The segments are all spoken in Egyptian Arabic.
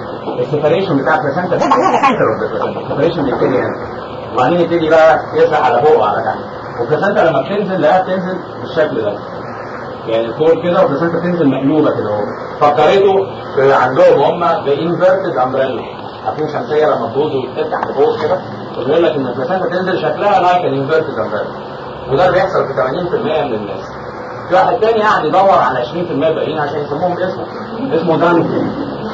السيبريشن بتاع البلاسنتا ده معناها كانسر اوف البلاسنتا السيبريشن بيبتدي هنا وبعدين يبتدي بقى يسرح على فوق وعلى تحت والبلاسنتا لما بتنزل لا بتنزل بالشكل ده يعني فوق كده والبلاسنتا بتنزل مقلوبه كده اهو فكرته عندهم هم بانفيرتد امبريلا عارفين شمسيه لما تبوظ وتفتح لفوق كده ويقول لك ان البلاسنتا تنزل شكلها لايك الانفيرتد امبريلا وده اللي بيحصل في 80% من الناس في واحد تاني قاعد يدور على 20% الباقيين عشان يسموهم اسمه اسمه دانكن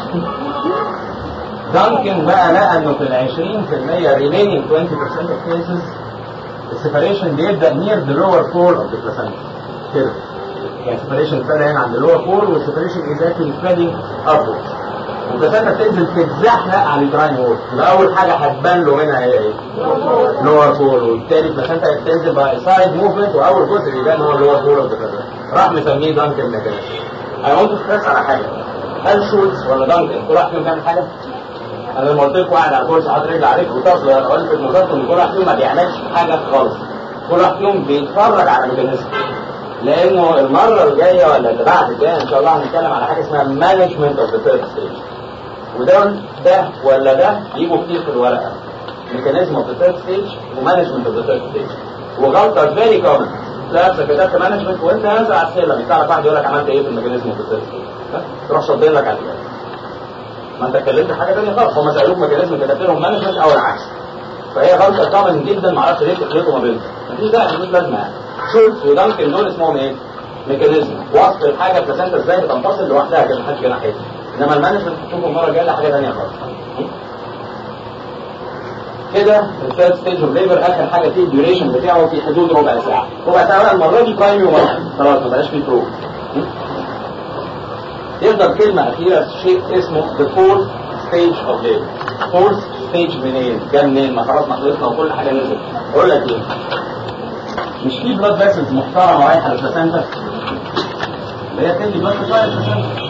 دانكن بقى لقى انه في ال 20% remaining 20% of cases السيبريشن بيبدا near the lower pole of the placenta كده يعني السيبريشن ابتدى هنا عند اللور بول والسيبريشن از اكشلي سبريدنج upwards والبلاسنتا بتنزل تتزحلق على الدراين وول يبقى اول حاجه هتبان له هنا هي ايه؟ لور بول وبالتالي البلاسنتا بتنزل باي سايد موفمنت واول جزء بيبان هو اللور بول اوف ذا راح مسميه دانكن ميكانيزم انا قلت ستريس على حاجه هل شولتز ولا دانكن كل واحد فيهم بيعمل حاجه؟ انا لما قلت لكم قاعد على كرسي حاطط رجل عليك وتصل انا قلت المفروض ان كل واحد فيهم ما بيعملش حاجه خالص كل واحد فيهم بيتفرج على ميكانيزم لانه المره الجايه ولا اللي بعد الجايه ان شاء الله هنتكلم على حاجه اسمها مانجمنت اوف ذا ثيرد ستيج وده ده ولا ده يجوا كتير في الورقه ميكانيزم اوف ذا ثيرد ستيج ومانجمنت اوف ذا ثيرد ستيج وغلطه فيري كومن تلاقي نفسك كتبت مانجمنت وانت نازل على السلم يطلع واحد يقول لك عملت ايه في الميكانيزم اوف ذا ثيرد ستيج تروح شاطين لك على الإجابة. ما انت اتكلمت حاجه ثانيه خالص هم سالوك ميكانيزم كتبت لهم مانجمنت او العكس فهي غلطه كومن جدا ما اعرفش ليه تخلطوا ما بينهم مفيش داعي مفيش لازمه يعني شولتز ودانكن دول اسمهم ايه؟ ميكانيزم وصل الحاجه البلاسنتا ازاي بتنفصل لوحدها كده محدش جه ناحيتها انما المانجمنت تشوفه المره الجايه حاجه ثانيه خالص كده الثيرد ستيج اوف ليبر اخر حاجه فيه الديوريشن بتاعه في حدود ربع ساعه ربع ساعه بقى المره دي برايمري وماركر خلاص ما بقاش فيه برو يفضل كلمه اخيره شيء اسمه the fourth stage of labor fourth stage منين؟ جه منين؟ ما خلاص ما خلصنا وكل حاجه نزلت اقول لك ايه؟ مش في بلاد فيسلز محترمه رايحه للبلاسنتا اللي هي تدي بلاد شويه للبلاسنتا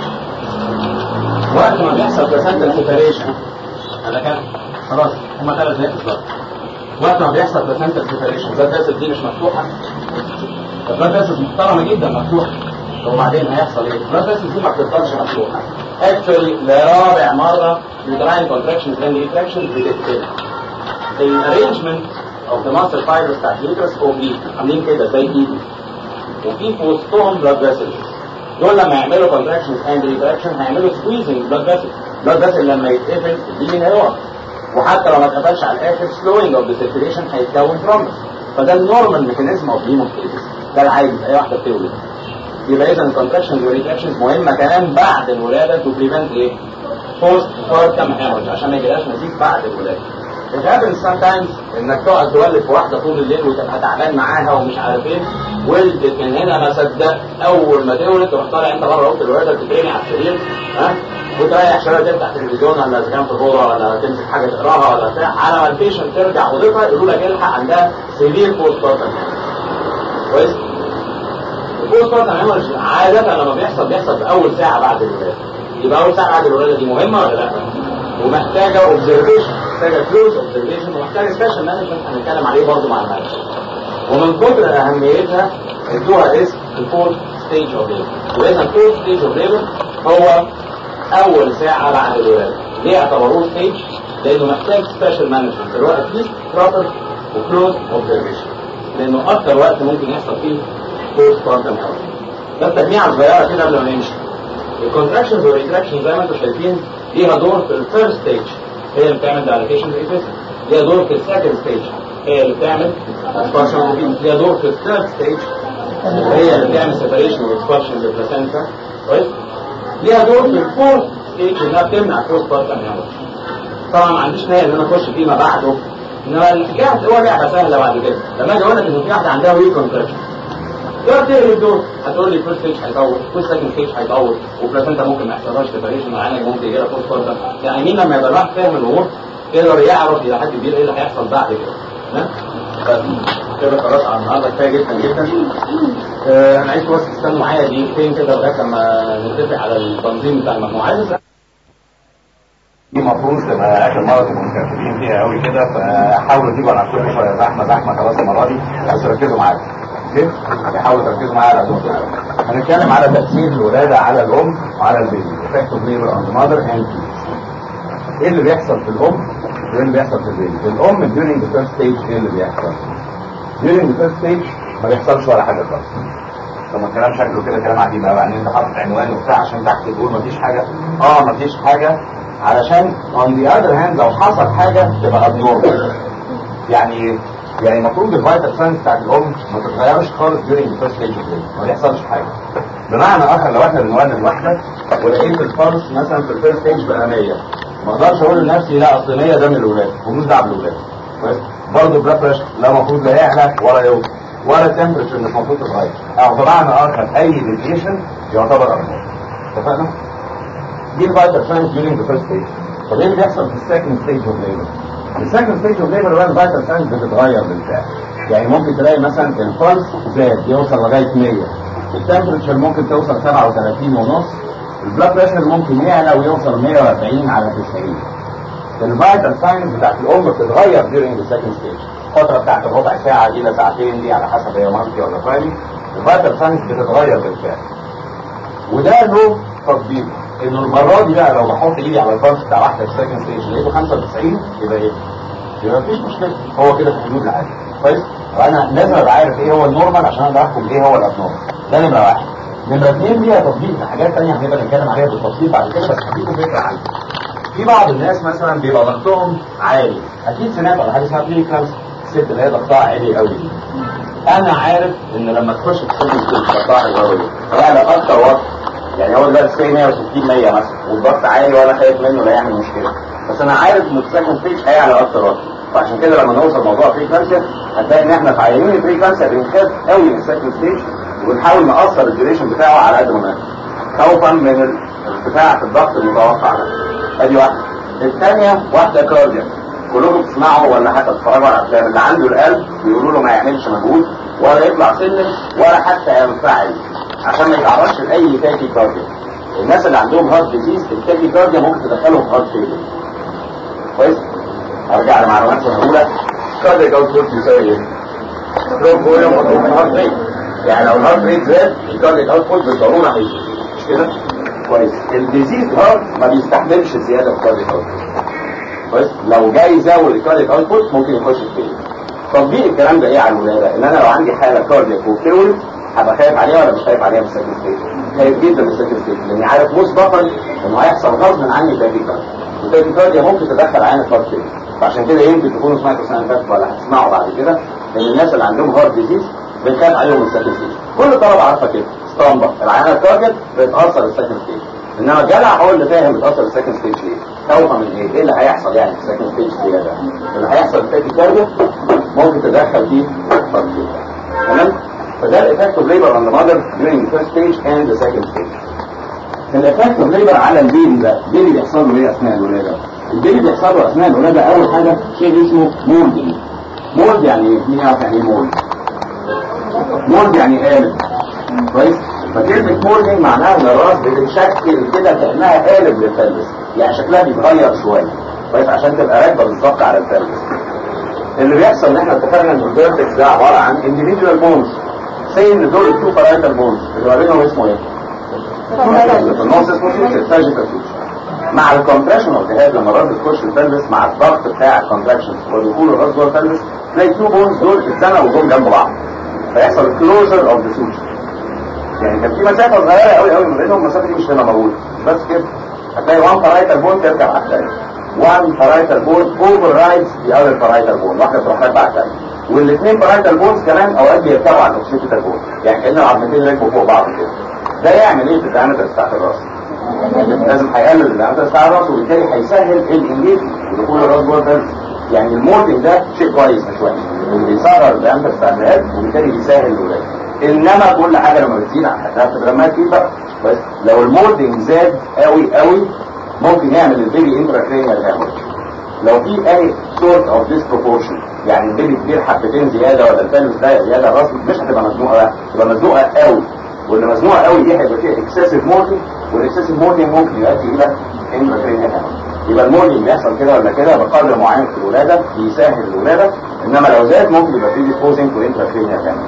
وقت ما بيحصل بلاسنتا سيبريشن انا كان خلاص هما ثلاث دقايق بالظبط وقت ما بيحصل بلاسنتا سيبريشن البلاد فيسلز دي مش مفتوحه البلاد فيسلز محترمه جدا مفتوحه وبعدين هيحصل ايه؟ البلاد فيسلز دي ما بتفضلش مفتوحه اكشولي لرابع مره uterine contractions and retractions بتتقلب الارينجمنت of the muscle fibers بتاعت اليوترس اوبليك عاملين كده زي ايدي وفي في وسطهم blood vessels دول لما يعملوا contractions and retraction هيعملوا squeezing blood vessels blood vessel لما يتقفل الدين هيقع وحتى لو ما اتقفلش على الاخر slowing of the circulation هيتكون thrombus فده النورمال ميكانيزم اوف هيموستاسيس ده العادي اي واحده بتولد يبقى اذا contractions وريتراكشنز مهمه كمان بعد الولاده to prevent ايه؟ post partum hemorrhage عشان ما يجيلهاش نزيف بعد الولاده It happens sometimes انك تقعد تولد في واحده طول الليل وتبقى تعبان معاها ومش عارف ايه ولدت من هنا ما صدقت اول ما تولد تروح طالع انت بره اوضه الولاده تترمي على السرير ها وتريح شويه تفتح تلفزيون ولا اذا كان في فوضى ولا تمسك حاجه تقراها ولا بتاع على ما البيشنت ترجع اوضتها يقولوا لك الحق عندها سيفير بوست بارتم كويس البوست بارتم هيموريج عاده لما بيحصل بيحصل في اول ساعه بعد الولاده يبقى اول ساعه بعد الولاده دي مهمه ولا لا؟ ومحتاجه اوبزرفيشن محتاجه كلوز اوبزرفيشن ومحتاجه سبيشال مانجمنت هنتكلم عليه برضه مع المانجمنت ومن كتر اهميتها ادوها اسم الفورث ستيج اوف ليبر واذا الفورث ستيج اوف ليبر هو اول ساعه بعد الولاده ليه اعتبروه ستيج؟ لانه محتاج سبيشال مانجمنت الوقت فيه بروبر وكلوز اوبزرفيشن لانه اكتر وقت ممكن يحصل فيه بوست بارتم ده تجميعه صغيره كده قبل ما نمشي الكونتراكشنز والريتراكشنز زي ما انتم شايفين ليها دور في الثيرد ستيج هي اللي بتعمل دايليتيشن ريفيسن ليها دور في السكند ستيج هي اللي بتعمل اكسبانشن ليها دور في الثيرد ستيج هي اللي بتعمل سيبريشن واكسبانشن للبلاسنتا كويس ليها دور في الفورث ستيج انها بتمنع بوست بارتم طبعا ما عنديش نيه ان انا اخش فيما بعده انما الحكايه هو لعبه سهله بعد كده لما اجي اقول لك ان في واحده عندها ويك كونتراكشن تقدر تقلب دول هتقول لي فيرست ستيج هيطول فيرست سكند ستيج هيطول وبلاسنتا ممكن ما يحصلهاش سيبريشن وعينك ممكن يجي لها بوست بارتم يعني مين لما يبقى الواحد فاهم الامور يقدر يعرف الى حد كبير ايه اللي هيحصل بعد كده ها؟ كده خلاص على النهارده كفايه جدا جدا آه انا عايز بس تستنوا معايا دقيقتين كده لغايه لما نتفق على التنظيم بتاع المجموعات دي المفروض تبقى اخر مره تبقوا متركزين فيها قوي كده فحاولوا تجيبوا على كل شويه زحمه زحمه خلاص المره دي بس ركزوا معايا اوكي حاولوا تركزوا معايا على النقطه هنتكلم على تاثير الولاده على الام وعلى البيبي effect of labor on the mother and fetus ايه اللي بيحصل في الام وايه اللي بيحصل في البيبي في الام during the first stage ايه اللي بيحصل during the first stage ما بيحصلش ولا حاجه خالص طب ما الكلام شكله كده كلام عادي بقى يعني انت حاطط عنوان وبتاع عشان تحت تقول مفيش حاجه اه مفيش حاجه علشان on the other hand لو حصل حاجه تبقى abnormal يعني ايه؟ يعني المفروض الفيتال ساينس بتاعت الام ما تتغيرش خالص during the first stage of labor ما بيحصلش حاجه بمعنى اخر لو احنا بنولد الواحده ولقيت الفرس مثلا في الفيرست ستيج بقى 100 ما اقدرش اقول لنفسي لا اصل 100 ده من الولاد ومش دعوه بالولاد كويس برضه البلاد بريشر لا المفروض لا يعلى ولا يوطى ولا التمبرتشر مش المفروض تتغير او بمعنى اخر اي ديفيشن يعتبر ابنورمال اتفقنا؟ دي الفيتال ساينس during the first stage طب ايه اللي بيحصل في السكند ستيج اوف ليبر؟ السكند ستيج اوف ليبر بقى الفيتال ساينس بتتغير بالفعل يعني ممكن تلاقي مثلا البلس زاد يوصل لغايه 100 التمبرتشر ممكن توصل 37 ونص البلاد بريشر ممكن يعلى ويوصل 140 على 90 الفيتال ساينس بتاعت الام بتتغير during the second stage الفتره بتاعت الربع ساعه دي لساعتين دي على حسب هي مالتي ولا برايمي الفيتال ساينس بتتغير بالفعل وده له تطبيق انه المره دي بقى لو بحط ايدي على البلس بتاع واحده في السكند ستيج لقيته 95 يبقى ايه؟ يبقى مفيش مشكله هو كده في حدود العادي كويس؟ وانا لازم ابقى عارف ايه هو النورمال عشان اقدر احكم ايه هو الابنورمال ده نمره واحد نمره اثنين ليها تطبيق في حاجات ثانيه هنبقى نتكلم عليها بالتفصيل بعد كده بس هديكم فكره عنها في بعض الناس مثلا بيبقى ضغطهم عالي اكيد سمعت على حاجه اسمها بري كلامس الست اللي هي ضغطها عالي قوي دي انا عارف ان لما تخش في سن الست ضغطها عالي قوي يعني اكتر وقت يعني هو دلوقتي سي 160 100 مثلا والضغط عالي وانا خايف منه لا يعمل مشكله بس انا عارف ان السكند ستيج هيعلى اكتر وقت فعشان كده لما نوصل موضوع بري كانسر هتلاقي ان احنا في عيانين البري كانسر بنخاف قوي من السكند ستيج وبنحاول نقصر الديوريشن بتاعه على قد ما نقدر خوفا من ارتفاع في الضغط المتوقع ده ادي واحده الثانيه واحده كاردياك كلكم بتسمعوا ولا حتى تتفرجوا على افلام اللي عنده القلب بيقولوا له ما يعملش مجهود ولا يطلع سلم ولا حتى ينفعل عشان ما يتعرضش لاي تاكي كارديا الناس اللي عندهم هارت ديزيز التاكي كارديا ممكن تدخلهم في هارت فيلر كويس ارجع لمعلومات سهوله كاردياك اوتبوت يساوي ايه؟ ستروك فوليوم مضروب في الهارت ريت يعني لو الهارت ريت زاد الكاردياك اوتبوت بالضروره هيزيد مش كده؟ كويس الديزيز هارت ما بيستحملش الزياده في الكاردياك اوتبوت كويس لو جاي يزود الكاردياك اوتبوت ممكن يخش في فيلر تطبيق الكلام ده ايه على الولاده؟ ان انا لو عندي حاله كاردياك وفيول هبقى خايف عليها ولا مش خايف عليها في السكند ستيج؟ خايف جدا في السكند ستيج لاني عارف مسبقا انه هيحصل غصب عني تاكيكارديا والتاكيكارديا ممكن تدخل عين الهارت فيلر فعشان كده يمكن تكونوا سمعتوا السنه اللي فاتت ولا هتسمعوا بعد كده ان الناس اللي عندهم هارت ديزيز بنخاف عليهم من السكند ستيج كل الطلبه عارفه كده اسطمبه العينه التارجت بتاثر السكند ستيج انما الجدع هو اللي فاهم بتاثر السكند ستيج ليه خوفا من ايه؟ ايه اللي هيحصل يعني في السكند ستيج زياده؟ اللي هيحصل في التاكيكارديا ممكن تدخل فيه هارت فيلر تمام؟ فده الافكت اوف ليبر on the mother during the first stage and the second stage. الافكت اوف ليبر على البيبي ده البيبي بيحصل له ايه اثناء الولاده؟ البيبي بيحصل له اثناء الولاده اول حاجه شيء اسمه مولدنج. مولد يعني ايه؟ مين يعرف يعني ايه مولد؟ مولد يعني قالب كويس؟ فكلمة مولدنج معناها ان الراس بتتشكل كده كانها قالب للفلس يعني شكلها بيتغير شويه كويس عشان تبقى راكبه بالظبط على الفلس. اللي بيحصل ان احنا اتفقنا ان الفيرتكس ده عباره عن individual bones زي ان دول التو بارايتال بونز اللي ما بينهم اسمه ايه؟ في النص اسمه فيوتشر ساجيتال فيوتشر مع الكومبريشن اوف ذا لما الراس بتخش البلبس مع الضغط بتاع الكونتراكشن ودخول الراس جوه البلبس تلاقي التو بونز دول اتزنقوا وجم جنب بعض فيحصل كلوجر اوف ذا سوتشر يعني كان في مسافه صغيره قوي قوي ما بينهم المسافه دي مش هنا موجوده بس كده هتلاقي وان بارايتال بون تركب على الثانيه وان بارايتال بون اوفر رايدز ذا اذر بارايتال بون واحده تروح راكبه على الثانيه والاثنين بارايتال بونز كمان اوقات بيركبوا على الاوكسيتال بون يعني كان العظمتين ركبوا فوق بعض كده ده يعمل ايه في الدايمتر بتاعت الراس لازم هيقلل الدايمتر بتاع الراس وبالتالي هيسهل الانجيج ودخول الراس جوه البلد يعني المولدنج ده شيء كويس مش وحش اللي بيصغر الدايمتر بتاع الرئات وبالتالي بيسهل الولاده انما كل حاجه لما بتزيد عن حدها بتبقى لما تزيد بقى بس لو المولدنج زاد قوي قوي ممكن يعمل البيبي انتراكرينيال هامورج لو في اي سورت اوف disproportion يعني البيبي كبير حبتين زياده ولا الفالوس ضيق زياده الراس مش هتبقى مزنوقه بقى تبقى مزنوقه قوي واللي مزنوقه قوي دي هيبقى فيها اكسسيف مورتنج والاكسسيف مورتنج ممكن يؤدي الى انتراكرينيال هامورج يبقى المورتنج بيحصل كده ولا كده بقدر معين في الولاده بيسهل الولاده انما لو زاد ممكن يبقى فيه ديسبوزنج وانتراكرينيال هامورج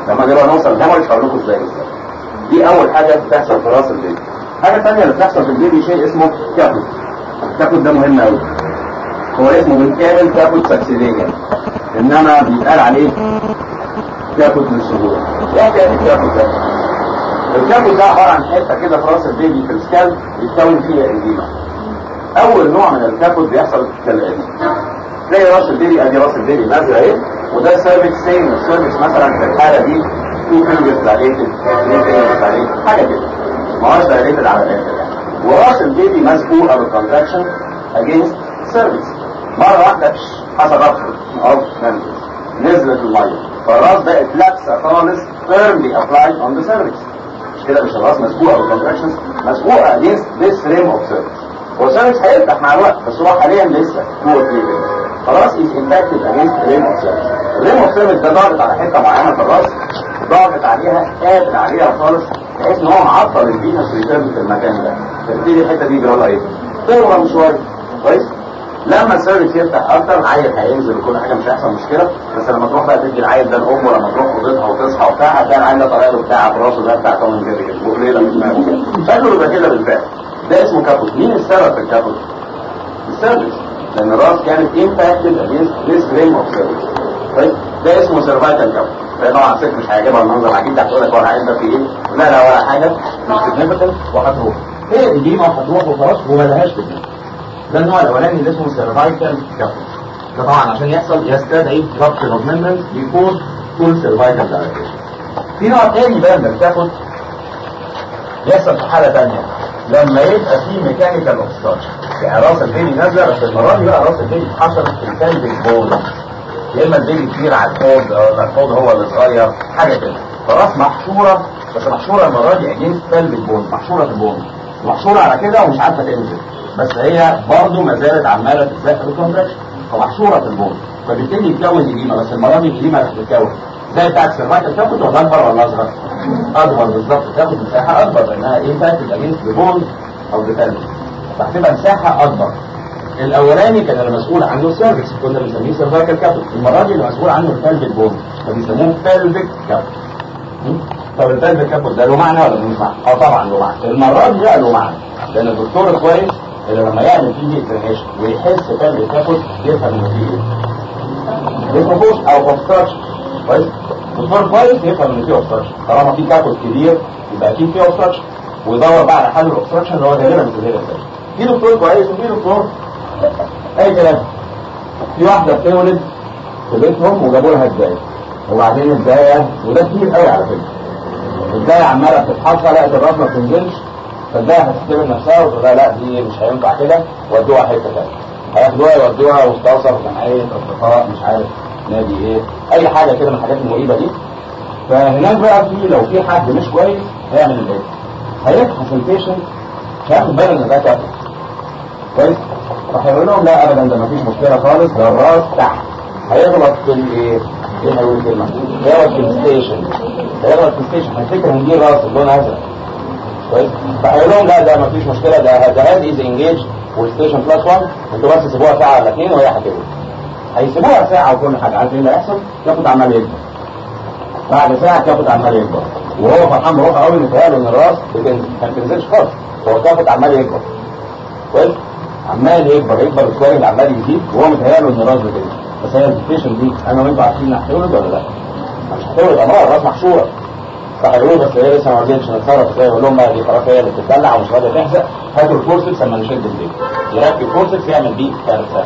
لما نبقى نوصل الهيموريج هقول لكم ازاي بالظبط دي اول حاجه بتحصل في راس البيبي الحاجه الثانيه اللي بتحصل في البيبي شيء اسمه كابوت الكابوت ده مهم قوي هو اسمه بالكامل كابوت ساكسيديا انما بيتقال عليه كابوت للشهور ايه حكايه الكابوت ده؟ الكابوت ده عباره عن حته كده في راس البيبي في السكال بيتكون فيها انزيمه اول نوع من الكابوت بيحصل كالاتي تلاقي راس البيبي ادي راس البيبي نازله اهي وده سيرفكس سيم السيرفكس مثلا في الحاله دي تو فينجرز دايليتد ثري فينجرز دايليتد حاجه كده ما هوش دايليتد على الاخر يعني وراس البيبي مسبوقه بالكونتراكشن اجينست سيرفكس مره واحده حصل رفض او نزلت الميه فالراس بقت لابسه خالص firmly applied on the cervix مش كده مش الراس مسبوقه بالكونتراكشنز مسبوقه against this rim of cervix والسيرفكس هيفتح مع الوقت بس هو حاليا لسه هو في خلاص is impacted against rim of cervix الريم اوف سيرفيس ده ضاغط على حته معينه في الراس ضاغط عليها قافل عليها خالص بحيث ان هو معطل الفينس ريتيرن في المكان ده فبتبتدي الحته دي يجرى لها ايه؟ تورم شويه كويس؟ لما السيرفيس يفتح اكتر العيل هينزل وكل حاجه مش هيحصل مشكله بس لما تروح بقى تدي العيل ده الام ولما تروح اوضتها وتصحى وبتاع هتلاقي العيل ده طالع له بتاع في راسه ده بتاع توم جيري كده وقليله مش مهم شكله يبقى كده بالفعل ده اسمه كابوت مين السبب في الكابوت؟ السيرفيس لان الراس كانت impacted against this rim of cervix طيب ده اسمه سيرفايكال كاب ده طبعا ست مش هيعجبها المنظر اكيد هتقول لك هو العيل ده في ايه لا لا ولا حاجه مش سيجنيفيكانت وهتروح هي دي ما هتروح وخلاص وما لهاش تجنب ده النوع الاولاني اللي اسمه سيرفايكال كاب ده طبعا عشان يحصل يستدعي ربط اوف ميمبرنز بيكون فول سيرفايكال دايركشن في نوع تاني بقى من الكابوت يحصل في حاله ثانيه لما يبقى في ميكانيكال اوبستراكشن يعني راس البيبي نازله بس المره دي بقى راس البيبي حصلت في الكالفيك بول يا اما البيبي كبير على الحوض ولا الحوض هو اللي صغير حاجه كده فراس محشوره بس محشوره المره دي اجينست بلفيك بون محشوره في البون محشوره على كده ومش عارفه تنزل بس هي برضه ما زالت عماله تتزق بالكونتراكشن فمحشوره في البون فبالتالي يتكون اديمه بس المره دي الاديمه اللي بتتكون زي بتاعت السيرفايكال تاخد ولا اكبر ولا اصغر؟ اكبر بالظبط تاخد مساحه اكبر لانها ايه فاتت اجينست بون او بتلفيك فهتبقى مساحه اكبر الاولاني كان المسؤول عنه السيرفكس كنا بنسميه سيرفايكال كابل المره دي اللي مسؤول عنه البلفيك بون فبيسموه بلفيك كابل طب البلفيك كابل ده له معنى ولا ملوش معنى؟ اه طبعا له معنى المره دي لا له معنى لان الدكتور كويس اللي لما يعمل فيه اكزامينشن ويحس بلفيك كابل يفهم انه فيه ايه؟ اسمه بوش او اوبستراكشن كويس؟ دكتور كويس يفهم ان فيه اوبستراكشن طالما في كابل كبير يبقى اكيد فيه اوبستراكشن ويدور بقى على حل الاوبستراكشن اللي هو غالبا مش غير في دكتور كويس وفي دكتور اي كلام في واحدة بتولد في بيتهم وجابوا لها الداية وبعدين الداية وده كتير قوي على فكرة الداية عمالة بتتحصى لقت الراس ما بتنزلش فالداية هتستلم نفسها وتقول لها لا دي مش هينفع كده ودوها حتة تانية هياخدوها يودوها مستوصف جمعية اصدقاء مش عارف نادي ايه اي حاجة كده من الحاجات المريبة دي فهناك بقى في لو في حد مش كويس هيعمل الايه؟ هيفحص البيشنت هياخد باله ان ده كابل كويس فهيقول لهم لا ابدا ده مفيش مشكله خالص ده الراس تحت هيغلط في الايه؟ ايه هيقول الكلمه؟ هيغلط في الستيشن هيغلط في الستيشن هيفتكر ان دي راس اللون ازرق كويس فهيقول لهم لا ده مفيش مشكله ده ده هاد از انجيج والستيشن بلس 1 انتوا بس سيبوها ساعه ولا اثنين وهي هتولد هيسيبوها ساعه وكل حاجه عارف ايه اللي هيحصل؟ كابوت عمال يكبر بعد ساعه كابوت عمال يكبر وهو فرحان بروحه قوي متهيأله ان الراس بتنزل ما بتنزلش خالص هو كابوت عمال يكبر كويس عمال يكبر يكبر السوارج عمال يزيد وهو متهيأله ان الراس بتنزل بس هي الديفيشن دي انا وانتوا عارفين هتولد ولا لا؟ مش هتولد امال الراس محشوره فهيقولوا بس هي لسه ما رضيتش نتصرف ازاي يقول لهم بقى دي خلاص هي اللي بتتدلع ومش راضيه تحزق هاتوا الفورسكس لما نشد البيت يركب الفورسكس يعمل بيه كارثه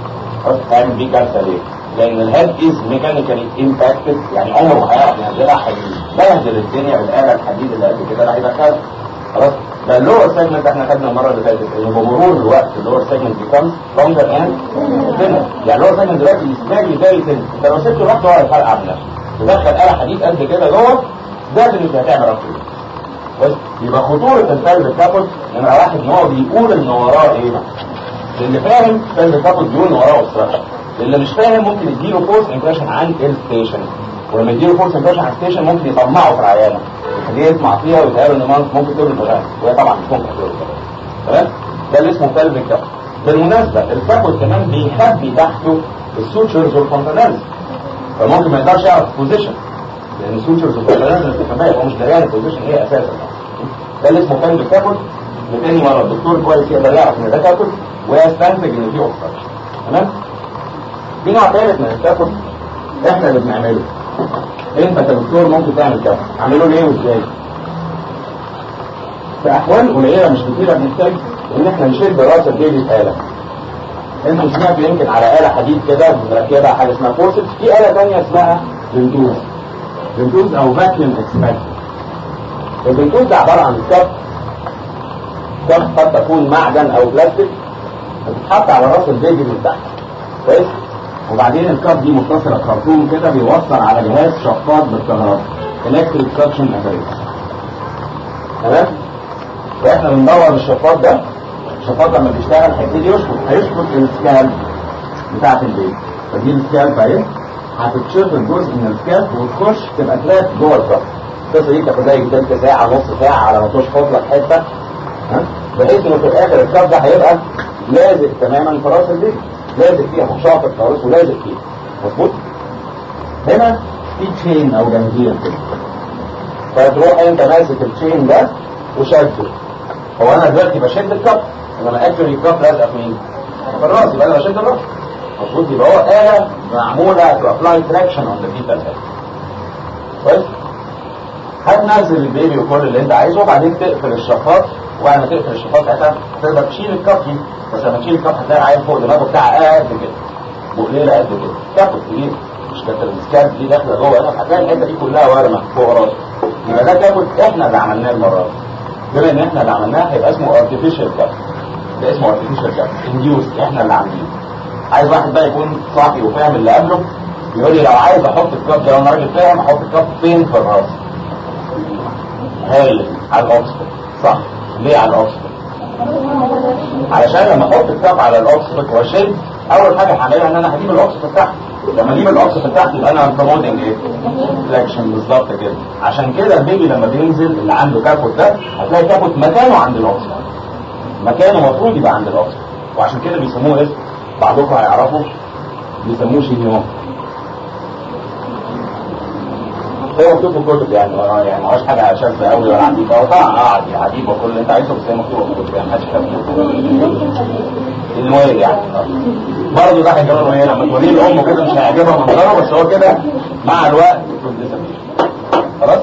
يعمل بيه كارثه ليه؟ لان الهيد از ميكانيكالي امباكتد يعني عمره ما هيعرف ينزلها حديد بهدل الدنيا بالاله الحديد اللي قد كده لا هيدخلها خلاص ده اللور سيجمنت احنا خدنا المره اللي فاتت انه بمرور الوقت اللور سيجمنت بيكمز لونجر اند ثينر يعني اللور سيجمنت دلوقتي فيري فيري ثين انت لو سبته لوحده هو هيفرقع من نفسه تدخل آلة حديد قد كده جوه ده اللي مش هتعمل ربط بس يبقى خطورة الفلد الكابوت نمرة واحد ان هو بيقول ان وراه ايه اللي فاهم فلد الكابوت بيقول ان وراه obstruction اللي مش فاهم ممكن يديله فورس امبريشن عن الستيشن ولما يديله فورس امبريشن عن الستيشن ممكن يطمعه في العيانه يخليه يسمع فيها ويتهيأله ان ممكن تقول الغاز وهي طبعا مش ممكن تقول تمام ده اللي اسمه فالف كابوت بالمناسبة الكابوت كمان بيخبي تحته السوتشرز والكونتينرز فممكن ما يقدرش يعرف بوزيشن لان السوتشرز لازم تفهمها هو مش دريان البوزيشن هي اساسا ده اللي اسمه كان كابل لتاني مره الدكتور كويس يقدر يعرف ان ده كابل ويستنتج ان في اوبستراكشن تمام في نوع ثالث من الكابل احنا اللي بنعمله انت كدكتور ممكن تعمل كده اعمله ليه وازاي في احوال قليله مش كتيره بنحتاج ان احنا نشد راس البيبي بآلة انتوا سمعتوا يمكن على آلة حديد كده مركبة حاجة اسمها فورسز في آلة ثانيه اسمها فنتوز فنتوز او فاكيوم اكسبانشن الفنتوز ده عبارة عن كف كف قد تكون معدن او بلاستيك بتتحط على راس البيبي من تحت كويس وبعدين الكاب دي متصلة بخرطوم كده بيوصل على جهاز شفاط بالكهرباء الكتريك سكشن اباريتس تمام واحنا بندور الشفاط ده الشفاط لما بيشتغل هيبتدي يشفط هيشفط السكال بتاعت البيت فدي السكال اهي هتتشفط جزء من السكال وتخش تبقى تراب جوه الكاب القصه دي تاخد لها تلت ساعه نص ساعه على ما تشفط لك حته ها بحيث انه في الاخر الكاب ده هيبقى لازق تماما في راس البيت لازق فيها مش شاطر خالص ولازق فيها مظبوط هنا في تشين او جنزير كده فتروح انت ماسك التشين ده وشده هو انا دلوقتي بشد الكف انما اكشولي الكف لازقه في مين؟ في الراس يبقى انا بشد الراس المفروض يبقى هو آلة معمولة تو ابلاي تراكشن اون ذا فيتال هيد كويس؟ هتنزل البيبي وكل اللي انت عايزه وبعدين تقفل الشفاط وبعد ما تقفل الشفاط ساعتها تقدر تشيل الكف دي بس لما تشيل الكف هتلاقي عيل فوق دماغه بتاعها قد كده بقليله قد كده كف كبير مش كانت السكاب دي داخله جوه هنا هتلاقي الحته دي كلها ورمه فوق راسه يبقى ده كابل احنا اللي عملناه المره دي بما ان احنا اللي عملناه هيبقى اسمه ارتفيشال كاب ده اسمه ارتفيشال كاب انديوس احنا اللي عاملينه عايز واحد بقى يكون صاحي وفاهم اللي قبله يقول لي لو عايز احط الكاب ده وانا راجل فاهم احط الكاب فين في الراس هايل على الاوكسفورد صح ليه على الاوكسفورد علشان لما احط الكاب على الاوكسفورد واشد اول حاجه هعملها ان انا هجيب الاوكسفورد تحت لما اجيب الاوكسفورد تحت يبقى انا بروموتنج ايه فليكشن بالظبط كده عشان كده البيبي لما بينزل اللي عنده كابوت ده هتلاقي كابوت مكانه عند الاوكسفورد مكانه المفروض يبقى عند الاوكسفورد وعشان كده بيسموه اسم بعضكم هيعرفوا بيسموه شينيون هو مكتوب في الكتب يعني اه يعني ما هوش حاجه شاذه قوي ولا عجيبه هو طبعا اه عجيب عجيب وكل اللي انت عايزه بس هي مكتوبه في الكتب يعني محدش المويل يعني برضه ده هيجربه ايه لما توريه لامه كده مش هيعجبها منظره بس هو كده مع الوقت يكون خلاص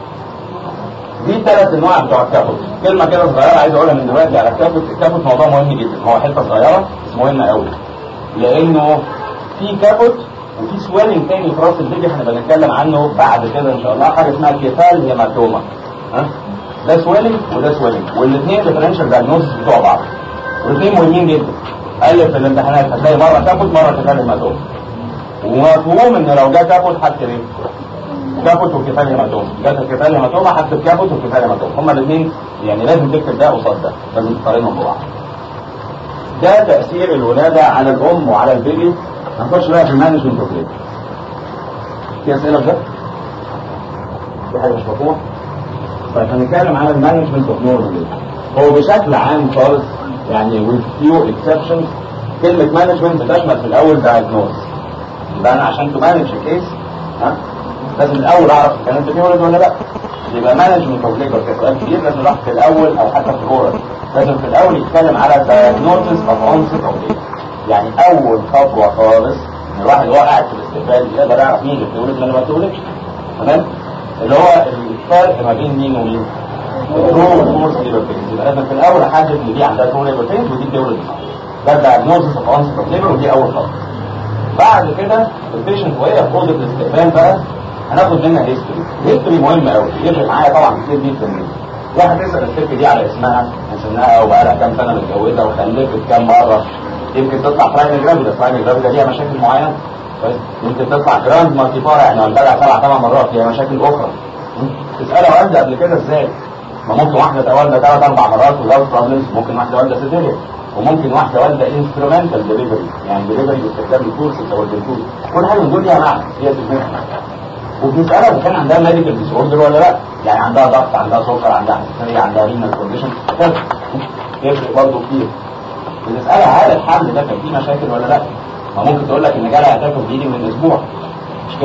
دي ثلاث انواع بتوع الكابوت كلمه كده صغيره عايز اقولها من دلوقتي على الكابوت الكابوت موضوع مهم جدا هو حته صغيره بس مهمه قوي لانه في كابوت وفي سويلنج تاني في راس البيبي احنا بنتكلم عنه بعد كده ان شاء الله حاجه اسمها كيفال هيماتوما ها ده سويلنج وده سويلنج والاثنين ديفرنشال دايجنوستس بتوع بعض والاثنين مهمين جدا قال في الامتحانات هتلاقي مره كابوت مره كيفال هيماتوما ومفهوم ان لو جه كابوت هكتب ايه؟ كابوت وكيفال هيماتوما جت الكيفال هيماتوما هكتب كابوت وكيفال هيماتوما هما الاثنين يعني لازم تكتب ده قصاد ده لازم تقارنهم ببعض ده تأثير الولادة على الأم وعلى البيبي هنخش بقى في المانجمنت اوف ليبر في أسئلة في ده؟ في حاجة مش مفهومة؟ طيب هنتكلم على المانجمنت اوف نورمال ليبر هو بشكل عام خالص يعني with few exceptions كلمة مانجمنت بتشمل في الأول diagnose يبقى أنا عشان تمانج الكيس ها لازم الأول أعرف كان أنت في ولد ولا لأ يبقى مانجمنت اوف ليبر كسؤال كبير لازم نروح في الأول أو حتى في الأورال لازم في الأول يتكلم على diagnosis of onset of labor يعني اول خطوه خالص ان الواحد وهو قاعد في الاستقبال يقدر يعرف مين اللي بتولد ولا ما بتولدش تمام اللي هو الفرق ما بين مين ومين الترو والفورس ليبر بينز يبقى لازم في الاول احدد ان دي عندها ترو ليبر بينز ودي بتولد ده الدايجنوزس اوف اونست اوف ليبر ودي اول خطوه بعد كده البيشنت وهي في اوضه الاستقبال بقى هناخد منها هيستوري هيستوري مهم قوي يفرق معايا طبعا كتير جدا واحد تسال الست دي على اسمها سنها وبقى لها كام سنه متجوزه وخلفت كام مره يمكن تطلع برايم جرافيدا برايم جرافيدا ليها مشاكل معينه كويس يمكن تطلع جراند مالتيفارا يعني والدلع سبع ثمان مرات ليها مشاكل اخرى تسالها والده قبل كده ازاي ما ممكن واحده تولد ثلاث اربع مرات وزاوت بروبلمز ممكن واحده والده سيزيريان وممكن واحده والده انسترومنتال ديليفري يعني ديليفري باستخدام الكورسز او البنتوز كل حاجه من دول ليها معنى هي تفهم وبنسالها اذا كان عندها ميديكال ديس اوردر ولا لا يعني عندها ضغط عندها سكر عندها حساسيه عندها رينال كونديشن كذا يفرق برضه كتير بنسألها هل الحمل ده كان فيه مشاكل ولا لا ما ممكن تقول لك ان جالها تاكل بايدي من اسبوع مش كده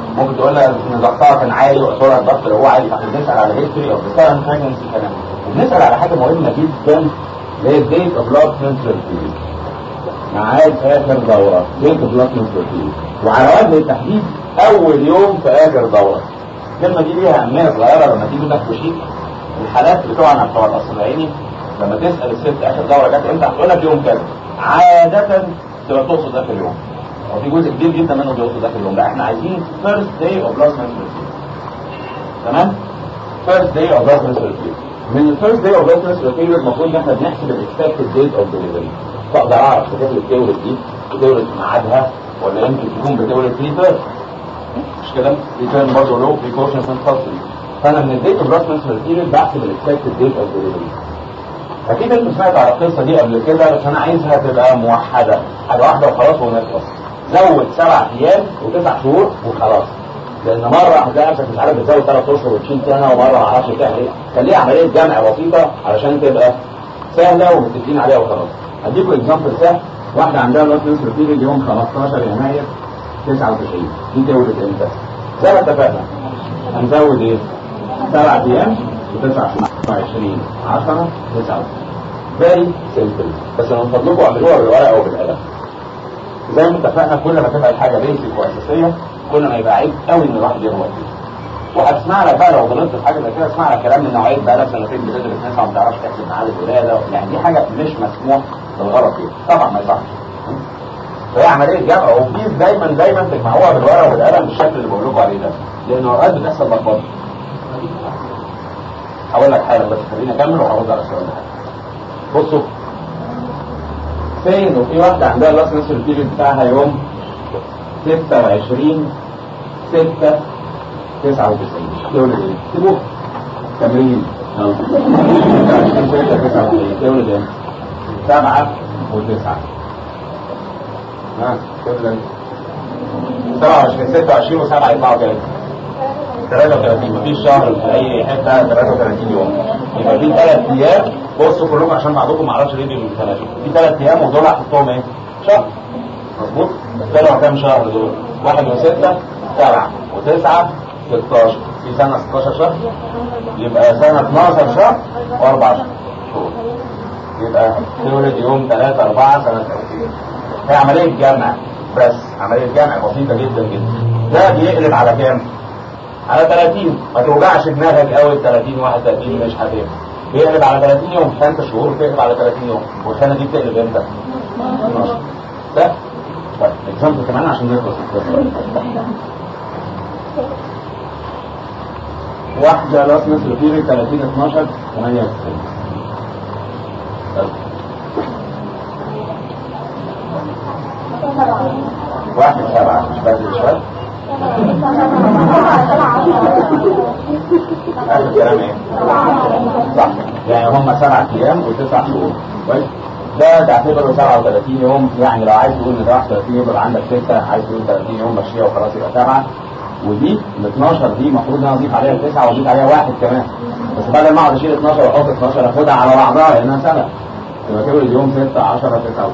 ممكن تقول لها ان ضغطها كان عالي وصورها الضغط اللي هو عالي فاحنا بنسال على هيستوري اوف ذا كارنت بريجنسي كمان وبنسال على حاجه مهمه جدا اللي هي الديت اوف لاست منسترال بيريد ميعاد اخر دوره ديت اوف لاست منسترال بيريد وعلى وجه التحديد اول يوم في اخر دوره الكلمه دي ليها اهميه صغيره لما تيجي تاخد شيء الحالات بتوعنا بتوع الاصل العيني لما تسال الست اخر دوره جت امتى هتقول لك يوم كذا عاده تبقى تقصد اخر يوم هو في جزء كبير جدا منه بيقصد اخر يوم لا احنا عايزين فيرست داي اوف لاست menstrual تمام فيرست داي اوف لاست menstrual period من الفيرست داي اوف لاست menstrual period المفروض ان احنا بنحسب الاكسبكتد ديت اوف ديليفري فاقدر اعرف بتولد تولد دي بتولد في ميعادها ولا يمكن تكون بتولد بري تيرم مش كده بري تيرم برضه له بريكوشنز اند فانا من الديت اوف لاست menstrual period بحسب الاكسبكتد ديت اوف ديليفري اكيد انت سمعت على القصه دي قبل كده بس انا عايزها تبقى موحده حاجه واحده وخلاص ونخلص زود سبع ايام وتسع شهور وخلاص لان مره هتلاقي نفسك مش عارف بتزود ثلاث اشهر وتشيل سنه ومره ما اعرفش تعمل ايه خليها عمليه جمع بسيطه علشان تبقى سهله ومتفقين عليها وخلاص هديكم اكزامبل سهل واحده عندها لاست نسر بيريد يوم 15 يناير 99 دي تولد امتى؟ زي ما اتفقنا هنزود ايه؟ سبع ايام وتسع شهور 20 10 9 فيري سيمبل بس من فضلكم اعملوها بالورقه او بالقلم زي ما اتفقنا كل ما تبقى الحاجه بيسك واساسيه كل ما يبقى عيب قوي ان الواحد يغلط فيها وهتسمع لك بقى لو غلطت في حاجه زي كده اسمع لك كلام من نوعيه بقى لك سنتين بتدرس ناس ما بتعرفش تحسب ميعاد الولاده يعني دي حاجه مش مسموح بالغلط فيها طبعا ما يصحش فهي عمليه جمع وبليز دايما دايما تجمعوها بالورقه والقلم بالشكل اللي بقول لكم عليه ده لان اوقات بتحصل لخبطه هقول لك حاجه بس خليني اكمل وهرد على السؤال ده بصوا فين وفي واحدة عندها لاست نسر البيريد بتاعها يوم 26 6 99 تولد ايه؟ سيبوه تمرين 26 6 99 تولد ايه؟ 7 و9 ها تولد ايه؟ 27 26 و7 يطلعوا كام؟ 33 مفيش شهر في اي حته 33 يوم يبقى في ثلاث ايام بصوا كلكم عشان بعضكم ما اعرفش ليه بيقولوا ثلاثه في ثلاث ايام ودول هحطهم ايه؟ شهر مظبوط؟ طلعوا كام شهر دول؟ واحد وستة سبعة وتسعة 16 في سنة 16 شهر يبقى سنة 12 شهر واربع شهور يبقى تولد يوم 3 4 سنة 30 هي عملية جمع بس عملية جمع بسيطة جدا جدا ده بيقلب على كام؟ على 30 ما توجعش دماغك قوي ال 30 31 مش هتفهم بيقلب على 30 يوم خمس شهور بيقلب على 30 يوم والسنه دي بتقلب امتى؟ 12 ده طيب اكزامبل كمان عشان نخلص واحدة راس مصر فيري 30 12 98 واحد سبعة مش بدري شوية هذا الكلام ايه؟ صح يعني هم سبع ايام وتسع شهور كويس ده تعتبره 37 يوم يعني لو عايز تقول ان ده 31 يبقى عندك 6 عايز تقول 30 يوم مشيها وخلاص يبقى 7 ودي ال 12 دي المفروض ان انا اضيف عليها 9 واضيف عليها واحد كمان بس بدل ما اقعد اشيل 12 واحط 12 اخدها على بعضها لانها سنه يبقى كده اليوم 6 10 99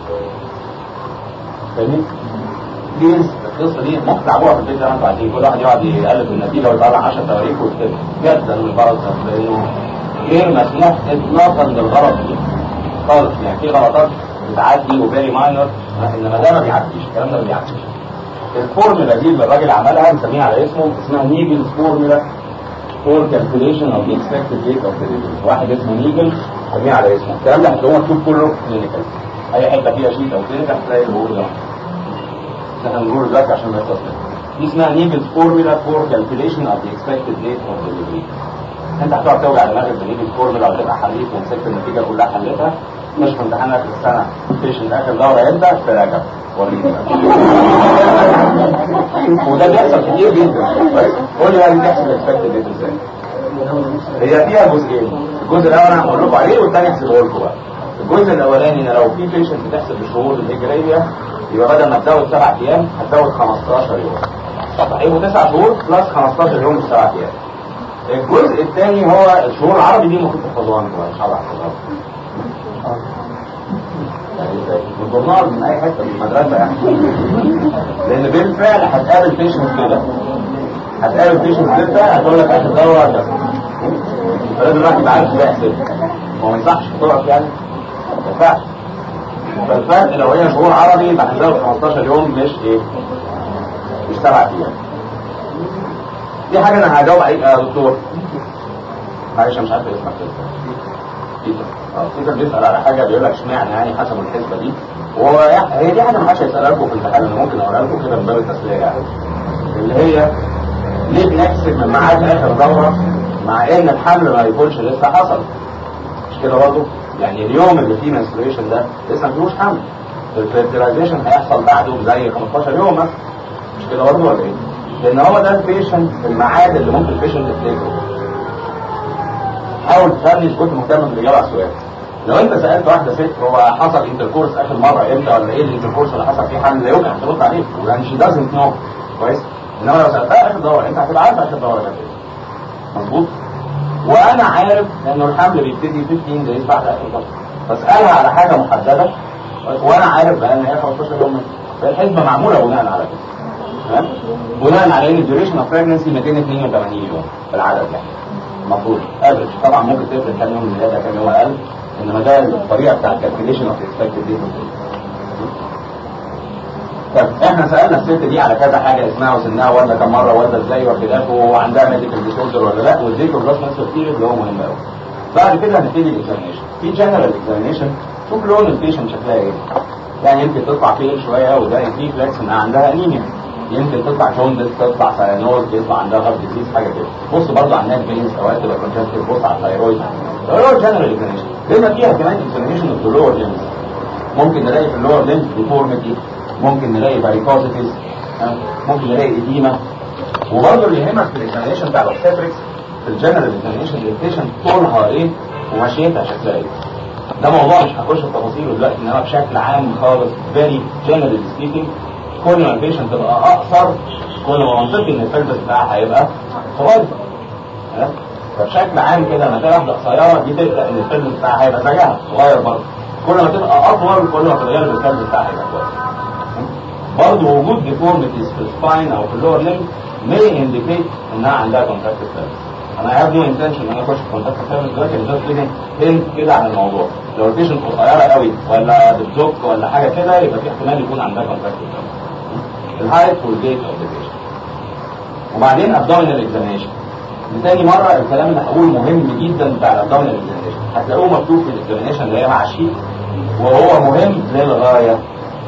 فاهمين؟ دي القصه دي ممكن تلعبوها في البيت زي ما انتوا عايزين كل واحد يقعد يقلب النتيجه ويطلع 10 تواريخ ويكتب جدا بالغلط لانه غير مسموح اطلاقا بالغلط فيه خالص يعني في غلطات بتعدي وفيري ماينر انما ده ما بيعديش الكلام ده ما بيعديش الفورمولا دي اللي الراجل عملها مسميها على اسمه اسمها نيجلز فورمولا فور كالكوليشن اوف ذا اكسبكتد ريت اوف ذا واحد اسمه نيجل مسميها على اسمه الكلام ده هتلاقوه مكتوب كله كلينيكال اي حته فيها شيت او كلينيكال هتلاقي البورد ده احنا بنقول دلوقتي عشان ما يخلص دي اسمها نيجلز فورمولا فور كالكوليشن اوف ذا اكسبكتد ريت اوف ذا انت هتقعد توجع دماغك بنيجي الفورمولا وتبقى حليت ومسكت النتيجه كلها حلتها مش في امتحان اخر السنه بيشنت اخر دوره امتى تراجع وريني وده بيحصل كتير جدا قول لي بقى دي بتحصل اكسبكتد ريت ازاي هي فيها جزئين الجزء الاول انا هقول لكم عليه والثاني هسيبه لكم بقى الجزء الاولاني ان لو في بيشنت بتحسب بالشهور الهجريه يبقى بدل ما تزود سبع ايام هتزود 15 يوم صحيح وتسع شهور بلس 15 يوم في سبع ايام الجزء الثاني هو الشهور العربي دي ممكن تحفظوها انتوا ان شاء الله تحفظوها من الجورنال من اي حته من المدرسه يعني لان بالفعل هتقابل بيشنت كده هتقابل بيشنت ستة هتقول لك اخر دواء كذا فلازم الواحد يبقى عارف ازاي يحسب هو ما ينفعش تقف يعني ما ينفعش فالفرق لو هي شهور عربي يبقى هنزود 15 يوم مش ايه مش سبع ايام دي حاجه انا هجاوب عليك يا دكتور معلش مش عارف اسمك بيتر اه بيتر بيسال على حاجه بيقول لك اشمعنى يعني حسب الحسبه دي وهو هي دي حاجه ما حدش هيسالها لكم في الامتحان انا ممكن اقولها لكم كده من باب التسليه يعني اللي هي ليه بنحسب من ميعاد اخر دوره مع ان الحمل ما يكونش لسه حصل مش كده برضه يعني اليوم اللي فيه منستريشن ده لسه ما فيهوش حمل الفيرتيلايزيشن هيحصل بعده زي 15 يوم مثلا مش كده برضه ولا ايه؟ لان هو ده البيشنت الميعاد اللي ممكن البيشنت يفتكره حاول تفهمني اذا كنت مهتم بالاجابه على السؤال لو انت سالت واحده ست هو حصل انتركورس اخر مره امتى ولا ايه الانتركورس اللي حصل فيه حمل لا يمكن هترد عليك لان شي دازنت نو كويس انما لو سالتها اخر دوره انت هتبقى عارف اخر دوره كانت ايه مظبوط وانا عارف انه الحمل بيبتدي 15 دايز بعد اخر دوره بسالها على حاجه محدده وانا عارف بقى ان هي 15 يوم فالحسبه معموله بناء على كده تمام بناء على ان الديوريشن اوف بريجنسي 282 يوم في العدد يعني المفروض افريج طبعا ممكن تفرق كام يوم من الولاده كام يوم اقل انما ده الطريقه بتاع الكالكوليشن اوف اكسبكتد ديت طب احنا سالنا الست دي على كذا حاجه اسمها وسنها ولا كم مره ولا ازاي وخلافه وعندها ميديكال ديسوردر ولا لا والذكر بلس نفس كتير اللي هو مهم قوي بعد كده هنبتدي الاكزامينشن في جنرال اكزامينشن شوف لون البيشنت شكلها ايه يعني يمكن تطلع فيل شويه وده ريفلكس ان عندها انيميا يمكن تطلع جوندس تطلع ساينوز يطلع عندها هارت ديزيز حاجه كده بص برضه على الناس فينز اوقات تبقى كونجكتيف بص على الثايرويد الثايرويد جنرال اكزامينشن بما فيها كمان اكزامينشن اوف اللور ليمز ممكن نلاقي في اللور ليمز ديفورميتي ممكن نلاقي فاريكوزيتيز ممكن نلاقي ايديما وبرضه اللي يهمك في الاكزامينشن بتاع الاوبستريكس في الجنرال اكزامينشن البيشنت طولها ايه ومشيتها شكلها ايه ده موضوع مش هخش في تفاصيله دلوقتي انما بشكل عام خالص فيري جنرال سبيكينج كل ما البيشنت تبقى اقصر كل ما منطقي ان الفلبس بتاعها هيبقى صغير فبشكل عام كده لما تلاقي واحده قصيره دي تبدا ان الفلبس بتاعها هيبقى زيها صغير برضه كل ما تبقى اطول كل ما تتغير الفلبس بتاعها هيبقى كويس برضه وجود ديفورميتيز في السباين او في اللور ليم may indicate انها عندها كونتراكتيف فلبس انا هاف نو انتنشن ان انا اخش في كونتاكت فلبس دلوقتي بس جيفنج هنت كده عن الموضوع لو البيشنت قصيره قوي ولا بتزك ولا حاجه كده يبقى في احتمال يكون عندها كونتراكتيف فلبس الهايت والجيت اوف ذا بيشنت وبعدين ابدومينال اكزامينشن لتاني مرة الكلام اللي هقوله مهم جدا بتاع الابدومينال اكزامينشن هتلاقوه مكتوب في الاكزامينشن اللي هي مع الشيت وهو مهم للغاية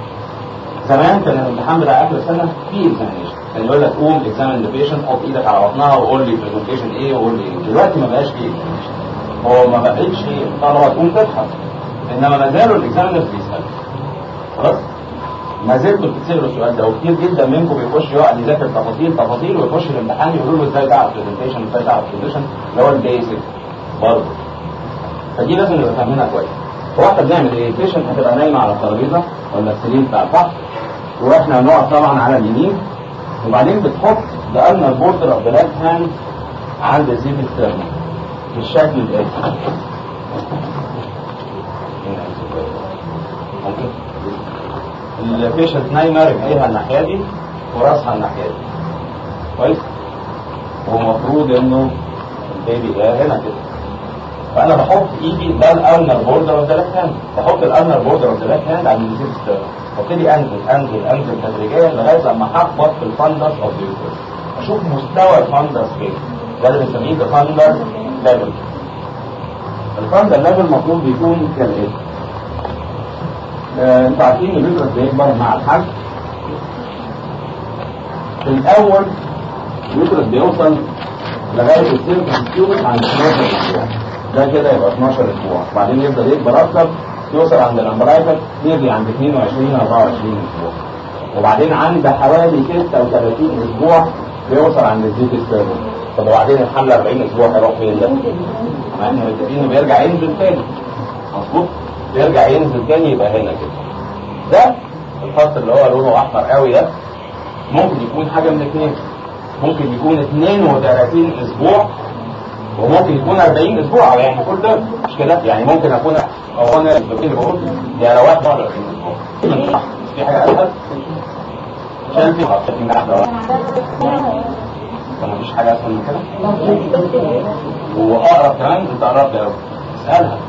زمان كان الامتحان بتاع اخر السنة فيه اكزامينشن كان يقول لك قوم اكزامين ذا بيشنت حط ايدك على بطنها وقول لي برزنتيشن ايه وقول لي ايه دلوقتي ما بقاش فيه اكزامينشن هو ما بقتش الطلبة تقوم تبحث انما ما زالوا الاكزامينرز بيسألوا خلاص ما زلتوا بتسألوا السؤال ده وكتير جدا منكم بيخش يقعد يذاكر تفاصيل تفاصيل ويخش الامتحان يقولوا له ازاي تعرف برزنتيشن ازاي تعرف برزنتيشن اللي هو البيسك برضه فدي لازم نبقى فاهمينها كويس واحنا بنعمل ايه؟ البيشنت هتبقى نايمه على الترابيزه ولا السرير بتاع الفحص واحنا هنقعد طبعا على اليمين وبعدين بتحط بقالنا البوردر اوف ذا ليفت هاند عند الزيت السيرمي بالشكل ده ممكن البيشنت نايمه رجليها الناحيه دي وراسها الناحيه دي كويس ومفروض انه البيبي هنا كده فانا بحط ايدي ده الارنر بوردر اوف ذا ليفت هاند بحط الارنر بوردر اوف ذا ليفت هاند على الزيت السيرمي وابتدي انزل انزل انزل تدريجيا لغايه لما هخبط في الفندس اوف ذا اشوف مستوى الفندس فين ده اللي بنسميه الفندر ليفل الفندر ليفل المفروض بيكون كالاتي آه، انتوا عارفين الفيترس بيكبر مع الحج في الاول الفيترس بيوصل لغايه السيركس عند 12 اسبوع ده كده يبقى 12 اسبوع بعدين يفضل يكبر اكتر يوصل عند الامبرايكل يجي عند 22 24 اسبوع وبعدين عند حوالي 36 اسبوع بيوصل عند الزيت السيرو طب وبعدين الحمل 40 اسبوع هيروح فين ده؟ مع ان متفقين بيرجع ينزل تاني مظبوط بيرجع ينزل تاني يبقى هنا كده ده الخط اللي هو لونه احمر قوي ده ممكن يكون حاجه من اثنين ممكن يكون 32 اسبوع وممكن يكون 40 اسبوع او يعني كل ده مش كده يعني ممكن اكون او انا بقول يعني لو واحد 40 اسبوع في حاجه اسهل عشان في طب مفيش حاجه اسهل من كده واقرب كمان انت قربت قوي اسالها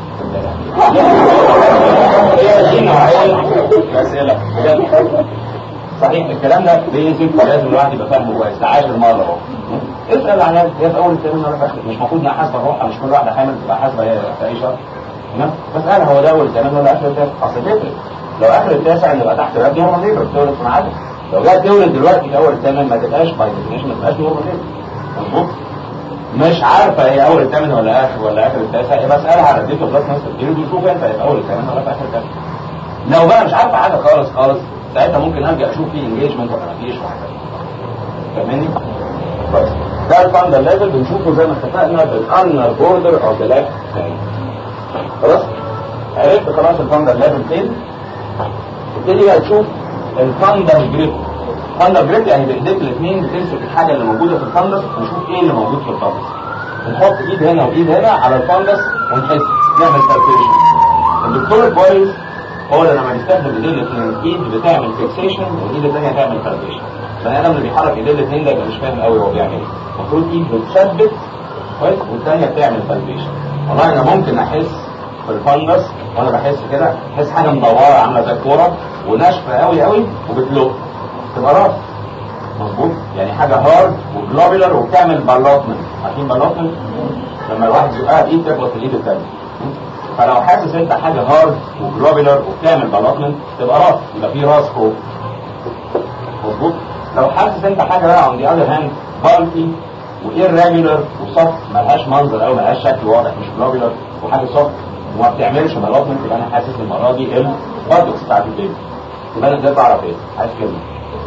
هي دي نوعيه الاسئله بجد صحيح الكلام ده بينزل لازم الواحد يبقى فاهمه كويس ده عاشر مره اهو اسال عن هي في اول الترم ولا في اخر مش المفروض انها حاسبه الروح مش كل واحده حامل تبقى حاسبه هي في اي شهر تمام بسالها هو ده اول الترم ولا اخر الترم اصل تفرق لو اخر التاسع نبقى تحت رد نورمال ليبر بتولد في ميعادها لو جت تولد دلوقتي في اول الترم ما تبقاش باي ديفينيشن ما تبقاش نورمال ليبر مظبوط مش عارفه هي اول الثامن ولا اخر ولا اخر التاسع يبقى اسالها على الديت اوف بلاد بيريد وشوف انت هي اول الثامن ولا في اخر الثامن لو بقى مش عارفه حاجه خالص خالص ساعتها ممكن ارجع اشوف فيه انجيجمنت ولا مفيش وهكذا فاهمني؟ كويس ده الفاندر ليفل بنشوفه زي ما اتفقنا بالانر بوردر اوف ذا ليفت خلاص عرفت خلاص الفاندر ليفل فين تبتدي بقى تشوف الفاندر جريب فاندر جريب يعني بايديك الاثنين بتمسك الحاجه اللي موجوده في الفندس ونشوف ايه اللي موجود في الفندس بنحط ايد هنا وايد هنا على الفندس ونحس نعمل بالبيشن الدكتور الكويس هو اللي لما بيستخدم ايديه الاثنين ايد بتعمل فيكسيشن والايد الثانيه تعمل بالبيشن البني ادم اللي بيحرك ايديه الاثنين ده يبقى مش فاهم قوي هو بيعمل ايه المفروض ايد بتثبت كويس والثانيه بتعمل بالبيشن والله انا ممكن احس في الفندس وانا بحس كده احس حاجه مدوره عامله زي الكوره وناشفه قوي قوي وبتلق تبقى راس مظبوط يعني حاجه هارد وجلوبيلر وبتعمل بلوتمنت عارفين بلوتمنت لما الواحد يبقى ايد تخبط في الايد الثانيه فلو حاسس انت حاجه هارد وجلوبيلر وبتعمل بلوتمنت تبقى راس يبقى في راس فوق مظبوط لو حاسس انت حاجه بقى عن دي اذر هاند بالكي وايرجولار وصف ملهاش منظر او ملهاش شكل واضح مش جلوبيلر وحاجه صف وما بتعملش بلوتمنت يبقى انا حاسس المره دي البادوكس بتاعت البيبي يبقى انا ده بعرف ايه عايز كلمه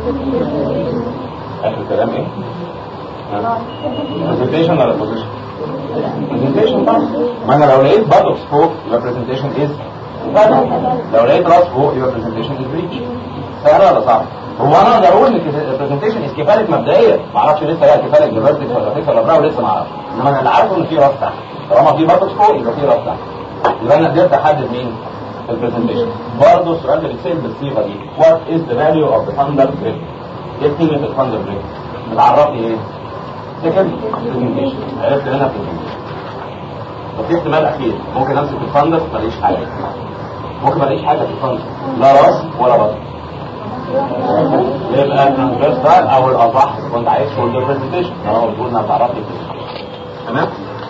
اخر كلام ايه؟ برزنتيشن ولا بوزيشن؟ برزنتيشن طبعا ما انا لو لقيت بادوكس فوق يبقى برزنتيشن از لو لقيت راس فوق يبقى برزنتيشن از بريتش سهل ولا صعب؟ هو انا اقدر اقول ان البرزنتيشن از كفالك مبدئيا ما اعرفش لسه بقى كفالك لفيرتكس ولا فيكس ولا براو لسه ما اعرفش انما انا اللي عارفه ان في راس تحت طالما في بادوكس فوق يبقى في راس تحت يبقى انا قدرت احدد مين؟ البرزنتيشن برضه السؤال اللي بيتسال بالصيغه دي وات از ذا فاليو اوف ذا فاندر بريك ايه قيمه الفاندر بريك بتعرفني ايه سكند برزنتيشن عرفت هنا برزنتيشن طب في احتمال اخير ممكن امسك الفاندر ما الاقيش حاجه ممكن ما الاقيش حاجه في الفاندر لا راس ولا بطن يبقى الترانسفيرسال او الاصح كنت عايز شولدر برزنتيشن اهو بتقول انها بتعرفني تمام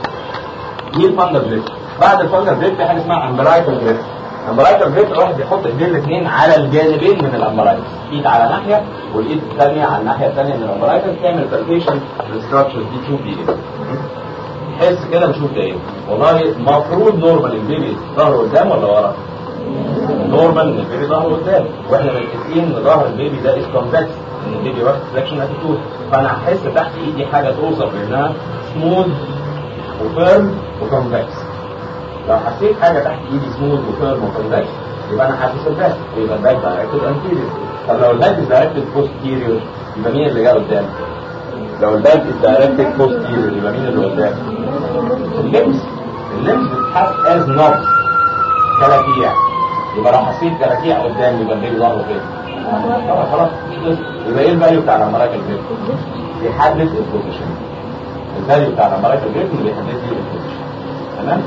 دي الفاندر بريك بعد الفاندر بريك في حاجه اسمها امبرايكال بريك امبرايكال بريك الواحد بيحط ايديه الاثنين على الجانبين من الامبرايكال ايد على ناحيه والايد الثانيه على الناحيه الثانيه من الامبرايكال تعمل بالبيشن للستراكشر دي تشوف دي ايه تحس كده بشوف ده ايه والله المفروض نورمال البيبي ظهره قدام ولا ورا نورمال ان البيبي ظهره قدام واحنا متفقين ان ظهر البيبي ده از كونفكس ان البيبي واخد فليكشن اتيتود فانا هحس تحت ايدي حاجه توصف بانها سموث وفيرم وكونفكس لو حسيت حاجه تحت ايدي سموث وفيرم وكونفكس يبقى انا حاسس الباك يبقى الباك دايركتد انتيريور طب لو الباك دايركتد بوستيريور يبقى مين اللي جاي قدام؟ لو الباك دايركتد بوستيريور يبقى مين اللي قدام؟ اللمس اللمس بتتحس از نوب كلاكيع يبقى لو حسيت كلاكيع قدام يبقى البيبي ظهره فين؟ خلاص خلاص يبقى ايه الفاليو بتاع الامراك الجريب؟ بيحدد البوزيشن الفاليو بتاع الامراك الجريب اللي بيحدد لي البوزيشن تمام؟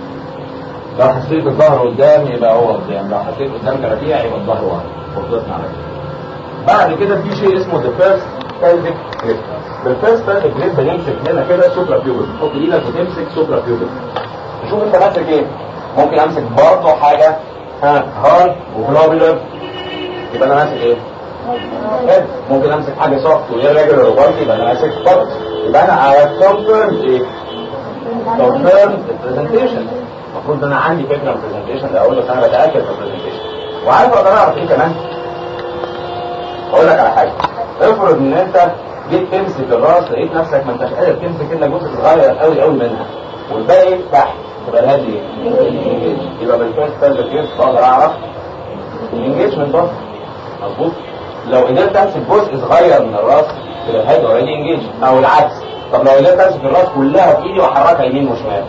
لو حسيت الظهر قدام يبقى هو قدام لو حسيت قدام كلاكيع يبقى الظهر ورا وخلصنا على كده بعد كده في شيء اسمه the first pelvic grip بالفيرست pelvic grip بنمسك هنا كده سوبرا بيوبل تحط ايدك وتمسك سوبرا بيوبل شوف انت ماسك ايه ممكن امسك برضه حاجه ها هارد وجلوبولر يبقى انا ماسك ايه هيد. ممكن امسك حاجه سوفت وهي ريجولر وبالكي يبقى انا ماسك بط يبقى انا I have confirmed ايه confirmed the presentation المفروض ان انا عندي فكره عن البرزنتيشن الاول بس انا بتاكد في البرزنتيشن وعارف اقدر اعرف ايه كمان اقول لك على حاجه افرض ان انت جيت تمسك الراس لقيت نفسك ما انتش قادر تمسك الا جزء صغير قوي قوي منها والباقي تحت تبقى الهادي ايه؟ يبقى بالفيرست ثالث كيس بقدر اعرف الانجيجمنت بس مظبوط لو قدرت امسك جزء صغير من الراس تبقى الهادي اوريدي انجيج او العكس طب لو قدرت امسك الراس كلها بايدي واحركها يمين وشمال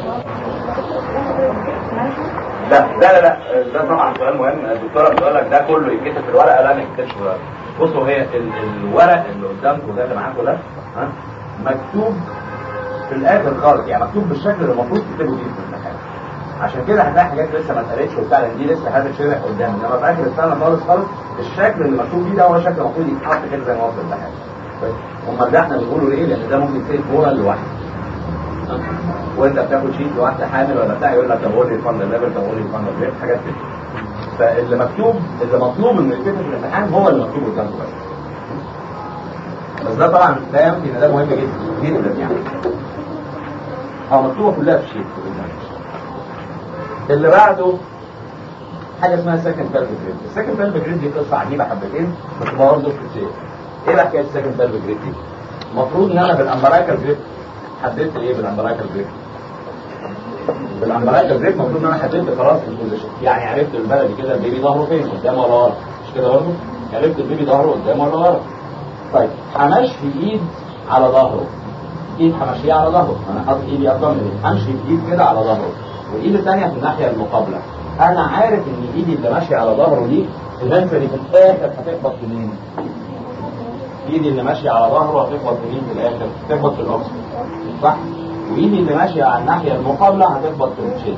لا لا لا لا ده طبعا سؤال مهم الدكتوره بتقول لك ده كله يتكتب في الورقه لا ما يتكتبش في الورقه بصوا هي ال- الورق اللي قدامكم ده اللي معاكم ده ها مكتوب في الاخر خالص يعني مكتوب بالشكل اللي المفروض تكتبه فيه في الامتحان عشان كده هتلاقي حاجات لسه ما اتقالتش وبتاع لان دي لسه هتتشرح قدام انما في اخر السنه خالص خالص الشكل اللي مكتوب فيه ده هو شكل المفروض يتحط كده زي ما هو في الامتحان امال ده احنا بنقوله ليه؟ لان ده ممكن يصير فورا لوحده وانت بتاخد شيت لواحده حامل ولا بتاع يقول لك طب قول لي الفند ليفل طب قول لي الفند ليفل حاجات كده فاللي مكتوب اللي مطلوب انه يتكتب في الامتحان هو اللي مكتوب قدامكم بس بس ده طبعا لا ينفي ان ده مهم جدا جدا يعني هو مكتوبه كلها في شيت اللي بعده حاجه اسمها سكند فالف جريد السكند فالف جريد دي قصه عجيبه حبتين بس برضه كتير ايه بقى حكايه السكند فالف جريد دي المفروض ان انا بالامبرايكال جريد حددت ايه بالامبرايكال جريد بالامبرايكال جريد المفروض ان انا حددت خلاص البوزيشن يعني عرفت البلدي كده البيبي ظهره فين قدام ولا ورا مش كده برضه عرفت البيبي ظهره قدام ولا ورا طيب همشي ايد على ظهره ايد همشيها على ظهره انا حاطط ايدي اطمن ايه همشي بايد كده على ظهره والايد الثانيه في الناحيه المقابله انا عارف ان ايدي اللي ماشيه على ظهره دي ايفنتولي في الاخر هتخبط في مين ايدي اللي ماشيه على ظهره هتخبط في مين في الاخر هتخبط في الاوكس صح وايدي اللي ماشيه على الناحيه المقابله هتخبط في الشين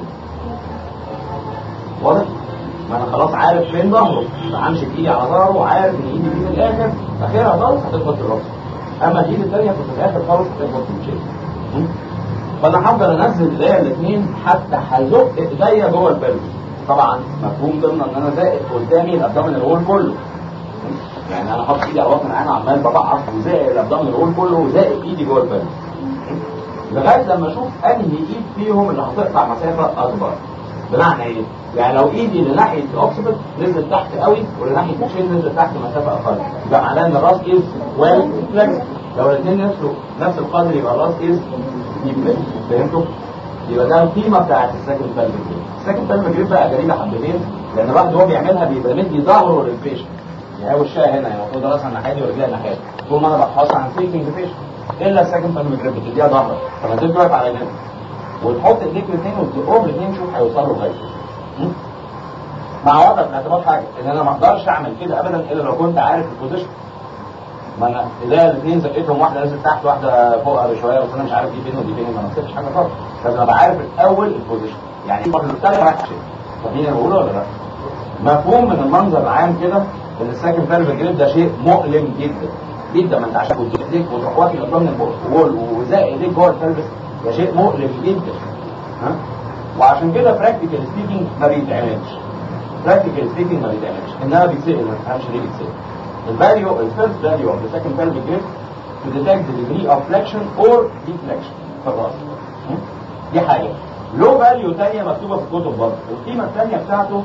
واضح ما انا خلاص عارف فين ظهره فهمشي بايدي على ظهره وعارف ان ايدي دي في الاخر اخرها خالص هتخبط في الراس اما الايد الثانيه في الاخر خالص هتخبط في الشين فانا هفضل انزل ايديا الاثنين حتى هزق ايديا جوه البلد طبعا مفهوم ضمن ان انا زائد قدامي الابدومين الول كله يعني انا حاطط ايدي على بطن العين عمال بضعف وزائق الابدومين الول كله وزائق ايدي جوه البلد لغايه لما اشوف انهي ايد فيهم اللي هتقطع مسافه اكبر بمعنى ايه؟ يعني لو ايدي اللي ناحيه الاوكسبت نزلت تحت قوي واللي ناحيه الشين نزلت تحت مسافه اقل يبقى معناه ان الراس از ويل فلكس لو الاثنين نفسه نفس القدر يبقى الراس از ديب فهمتوا؟ يبقى ده القيمه بتاعت السكند فالف جريد السكند فالف جريد بقى غريبه حبتين لان الواحد وهو بيعملها بيبقى مدي ظهره للبيشنت يعني وشها هنا يعني المفروض راسها ناحيه دي ورجلها ناحيه طول ما انا بحفظها عن فيكينج بيشنت الا السكند فالف جريد بتديها ظهرك فما واقف على جنب وتحط ايديك الاثنين وتزقهم الاثنين شوف هيوصلوا لغايه مع وضع اعتبار حاجه ان انا ما اقدرش اعمل كده ابدا الا لو كنت عارف البوزيشن ما انا ايديا الاثنين زقيتهم واحده نزلت تحت واحده فوقها بشويه بس انا مش عارف دي فين ودي فين ما نسيتش حاجه خالص لازم ابقى عارف الاول البوزيشن يعني المره الثالثه رايح شيء فاهمين انا بقوله ولا لا؟ مفهوم من المنظر العام كده ان الساكن فالف جريد ده شيء مؤلم جدا جدا ما انت عشان كنت ايديك وتروح واكل قدام الوول وزائق ايديك جوه الفالف ده شيء مؤلم جدا ها وعشان كده براكتيكال سبيكينج ما بيتعملش براكتيكال سبيكينج ما بيتعملش انما بيتسال ما تفهمش ليه بيتسال الفاليو الفيرست فاليو اوف ذا سكند فالف جريد to detect the degree of flexion or deflection في الراس دي حاجه له فاليو ثانيه مكتوبه في الكتب برضه القيمه الثانيه بتاعته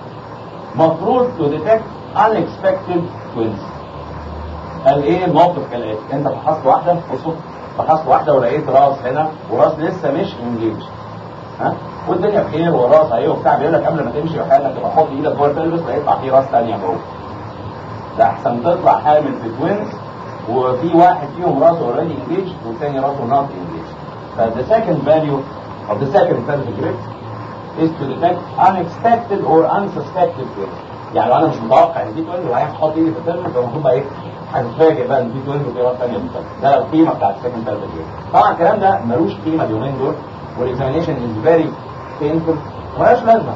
مفروض to detect unexpected twins قال ايه الموقف كالاتي انت فحصت واحده بصوا فحصت واحده ولقيت راس هنا وراس لسه مش انجيج ها والدنيا بخير وراس اهي وبتاع بيقول لك قبل ما تمشي وحالك تبقى حط ايدك جوه البلبس هيطلع فيه راس ثانيه جوه ده احسن تطلع حامل في توينز وفي واحد فيهم راسه اوريدي انجيج والثاني راسه نوت انجيج فالذا سكند فاليو of the second pelvic rib is to detect unexpected or unsuspected twins يعني لو انا مش متوقع ان في توينز وبعدين هحط ايدي في البلبس يبقى المفروض بقى ايه هتتفاجئ بقى ان في توينز وفي راس ثانيه ده القيمه بتاعت السكند pelvic rib طبعا الكلام ده ملوش قيمه اليومين دول والاكزامينيشن از فيري بينفول ملهاش لازمه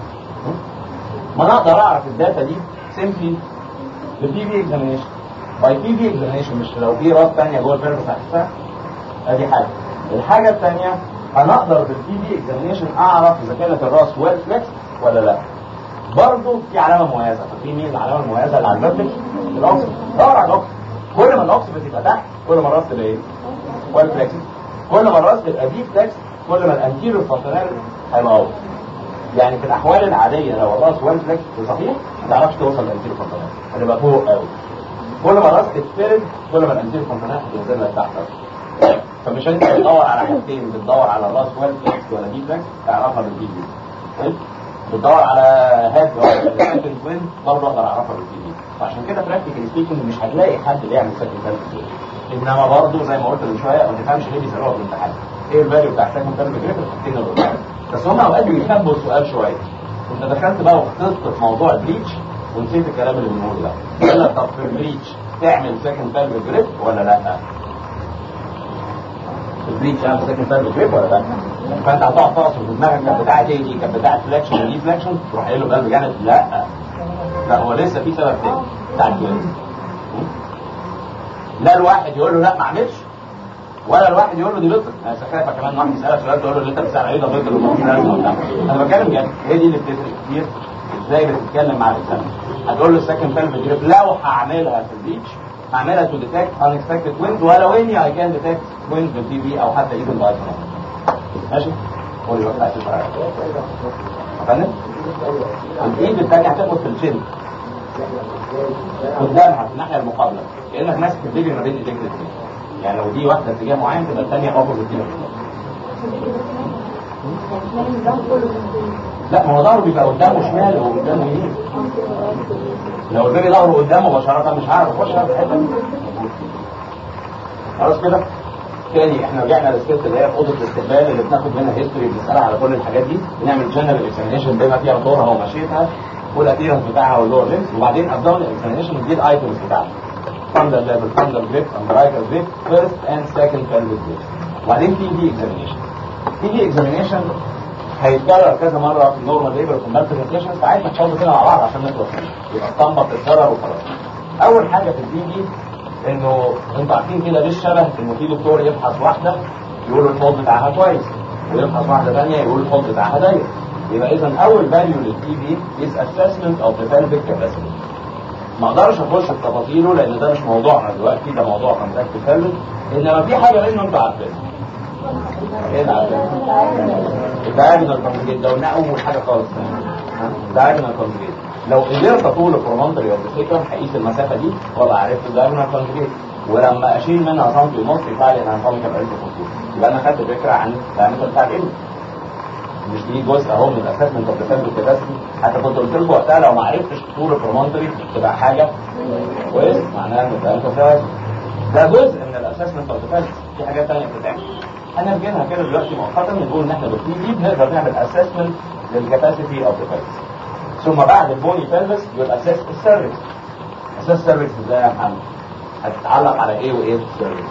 ما انا اقدر اعرف الداتا دي سيمبلي بالبي في اكزامينيشن باي بي في اكزامينيشن مش لو في راس ثانيه جوه البيرفس هتحسها ادي حاجه الحاجه الثانيه انا اقدر بالبي في اكزامينيشن اعرف اذا كانت الراس ويل فليكس ولا لا برضه في علامه مميزه ففي مين العلامه المميزه اللي على الفيرتكس الاوكسيد دور على الاوكسيد كل ما الاوكسيد بتبقى تحت كل ما الراس تبقى ايه ويل فليكس كل ما الراس تبقى دي فليكس كل ما الانتيريور فانكشنال هيبقى اوضح يعني في الاحوال العاديه لو الراس ويل فليكس صحيح ما تعرفش توصل للانتيريور فانكشنال هتبقى فوق قوي كل ما الراس تتفرد كل ما الانتيريور فانكشنال هتنزل لك تحت فمش انت بتدور على حاجتين بتدور على الراس ويل فليكس ولا دي فليكس تعرفها بالبي دي بتدور على هاد ولا سكند وين برضه اقدر اعرفها بالبي دي فعشان كده براكتيكال سبيكنج مش هتلاقي حد بيعمل سكند فالف انما برضه زي ما قلت من شويه ما تفهمش ليه بيسالوها في الامتحان ايه الفاليو بتاع سكند فالف جريد الحاجتين اللي قدام بس هم اوقات بيخبوا السؤال شويه انت دخلت بقى وخططت في موضوع البليتش ونسيت الكلام اللي بنقوله ده يقول لك طب في البليتش تعمل سكند فالف جريد ولا لا البريتش عنده سكند ثيرد جريب ولا لا فانت هتقعد تعصر في دماغك كانت بتاعت ايه دي كانت بتاعت فليكشن ودي فليكشن تروح قايل له قلب جامد لا لا هو لسه في سبب تاني بتاع الكلام لا الواحد يقول له لا ما اعملش ولا الواحد يقول له دي لطر انا سخافه كمان واحد يسالك سؤال تقول له اللي انت بتسال عليه ده لطر وممكن لازم وبتاع انا بتكلم جد هي دي اللي بتفرق كتير ازاي بتتكلم مع الانسان هتقول له السكند فيلم جريب لو هعملها في البيتش هعملها تو ديتكت unexpected wind ولو اني اي كان ديتكت wind بالتي في او حتى ايفن باي ماشي قول لي وقت عايز فاهم الايد الثانيه هتاخد في الشن قدامها في الناحيه المقابله كانك ماسك الفيديو ما بين ايديك الاثنين يعني لو دي واحده اتجاه معين تبقى الثانيه اوبوزيت دي لا ما هو ظهره بيبقى قدامه شمال وقدامه يمين لو البيبي ظهره قدامه مباشره مش هعرف اخش في الحته دي خلاص كده تاني احنا رجعنا للسكيلت اللي هي في اوضه الاستقبال اللي بناخد منها هيستوري بنسالها على كل الحاجات دي بنعمل جنرال اكزامينشن بما فيها دورها ومشيتها والاتيرنس بتاعها واللور ليمس وبعدين ابداون اكزامينشن دي الايتمز بتاعتها فاندر ليفل فاندر جريب امبرايكر جريب فيرست اند سكند فيلد جريب وبعدين في دي اكزامينشن في دي اكزامينشن هيتكرر كذا مره في النورمال ليبر وكومبات برزنتيشن ساعات نحفظه كده مع بعض عشان نخلص يبقى استنبط الضرر وخلاص اول حاجه في الدي دي انه انتوا عارفين كده ليه الشبه انه في دكتور يفحص واحده يقول الحوض بتاعها كويس ويفحص واحده ثانيه يقول الحوض بتاعها ضيق يبقى اذا اول فاليو للتي بي از اسسمنت اوف ذا pelvic capacity ما اقدرش اخش في تفاصيله لان ده مش موضوعنا دلوقتي ده موضوع كونتاكت pelvic انما في حاجه منه انتوا عارفينها ايه ده الدايجونال كونجيت ده قلنا اول حاجه خالص الدايجونال كونجيت لو قدرت اطول البرومونتري اوف ذا هقيس المسافه دي وابقى عرفت الدايجونال كونجيت ولما اشيل منها سنتي ونص يطلع لي انها سنتي 1000 يبقى انا خدت فكره عن الدايمتر بتاع الابن مش دي جزء اهو من الاسسمنت اوف ذا كاباسيتي حتى كنت قلت لكم وقتها لو ما عرفتش طول البرومونتري تبقى حاجه كويس معناها ان الدايمتر ده جزء من الاسسمنت اوف ذا في حاجات ثانيه بتتعمل هنرجعها كده دلوقتي مؤقتا نقول ان احنا بالتي دي بنقدر نعمل اسسمنت للكاباسيتي اوف ذا ثم بعد البوني بيلفس يبقى اساس السيرفكس اساس السيرفكس ازاي يا محمد هتتعلق على ايه وايه في السيرفكس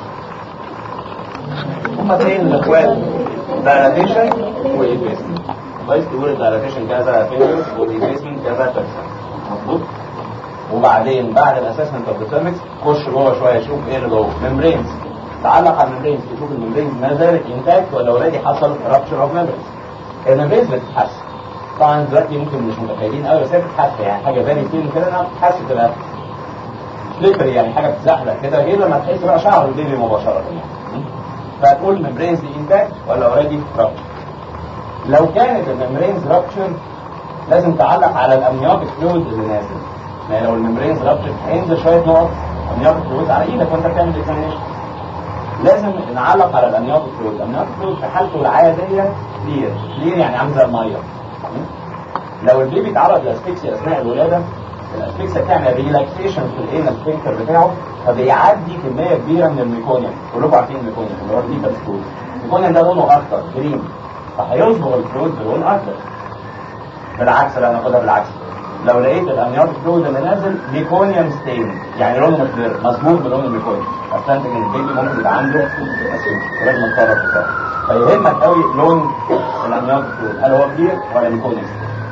هما اثنين الاخوات دايلاتيشن وايبيسمنت كويس تقول الدايلاتيشن كذا فينجرز والايبيسمنت كذا تكسر مظبوط وبعدين بعد الاسسمنت اوف ذا سيرفكس خش جوه شويه شوف ايه اللي جوه ممبرينز تعلق على الممبرينز تشوف الممبرينز ما زالت انتاكت ولا اوريدي حصل رابشر اوف ممبرينز الممبرينز بتتحسن طبعا دلوقتي ممكن مش متخيلين قوي بس هي بتتحسن يعني حاجه فيري سين كده انها بتتحسن تبقى سليبري يعني حاجه بتزحلق كده غير لما تحس بقى شعر البيبي مباشره يعني فهتقول الممبرينز دي انتاكت ولا اوريدي رابشر لو كانت الممبرينز رابشر لازم تعلق على الامنيوتيك فلويد اللي نازل يعني لو الممبرينز رابشر هينزل شويه نقط امنيوتيك فلويد على ايدك وانت بتعمل اكزامينشن لازم نعلق على الامنيوتيك فلويد الامنيوتيك فلويد في حالته العاديه كلير كلير يعني عامل زي الميه لو البيبي اتعرض لاسفكسيا اثناء الولاده الاسفكسيا بتعمل ريلاكسيشن في الانال سفنكتر بتاعه فبيعدي كميه كبيره من الميكونيوم كلكم عارفين الميكونيوم اللي هو الديبر سكول الميكونيوم ده لونه اخضر جرين فهيصبغ الفلويد بلون اخضر بالعكس لا ناخدها بالعكس لو لقيت الامنيوتيك فلويد اللي نازل ميكونيوم ستين يعني لونه مخضر مظبوط بلون الميكونيوم استنتج ان البيبي ممكن يبقى عنده لازم نتصرف في ده فيهمك قوي لون الامنيوتيك فلويد هل هو كبير ولا ميكونيوم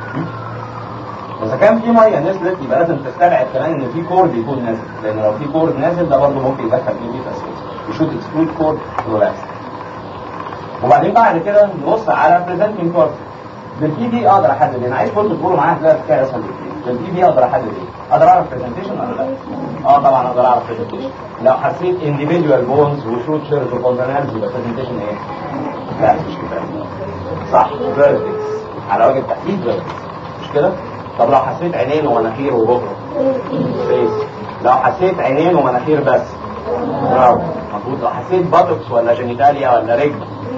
اذا كان في ميه نزلت يبقى لازم تستبعد كمان ان في كورد يكون نازل لان لو في كورد نازل ده برضه ممكن يدخل بيبي في اسفكس يشوت اكسكلود كورد ريلاكس وبعدين بعد كده نبص على بريزنتنج كورد بالبي دي اقدر احدد انا عايز كنت تقولوا معايا كده الحكايه اسهل بكتير بالبي دي اقدر احدد ايه اقدر اعرف برزنتيشن ولا لا اه طبعا اقدر اعرف برزنتيشن لو حسيت individual بونز وشوت شيرز وكونتينرز يبقى برزنتيشن ايه لا مش كده صح فيرتكس على وجه التحديد فيرتكس مش كده طب لو حسيت عينين ومناخير وبكره فيس لو حسيت عينين ومناخير بس برافو مظبوط لو حسيت باتوكس ولا جينيتاليا ولا رجل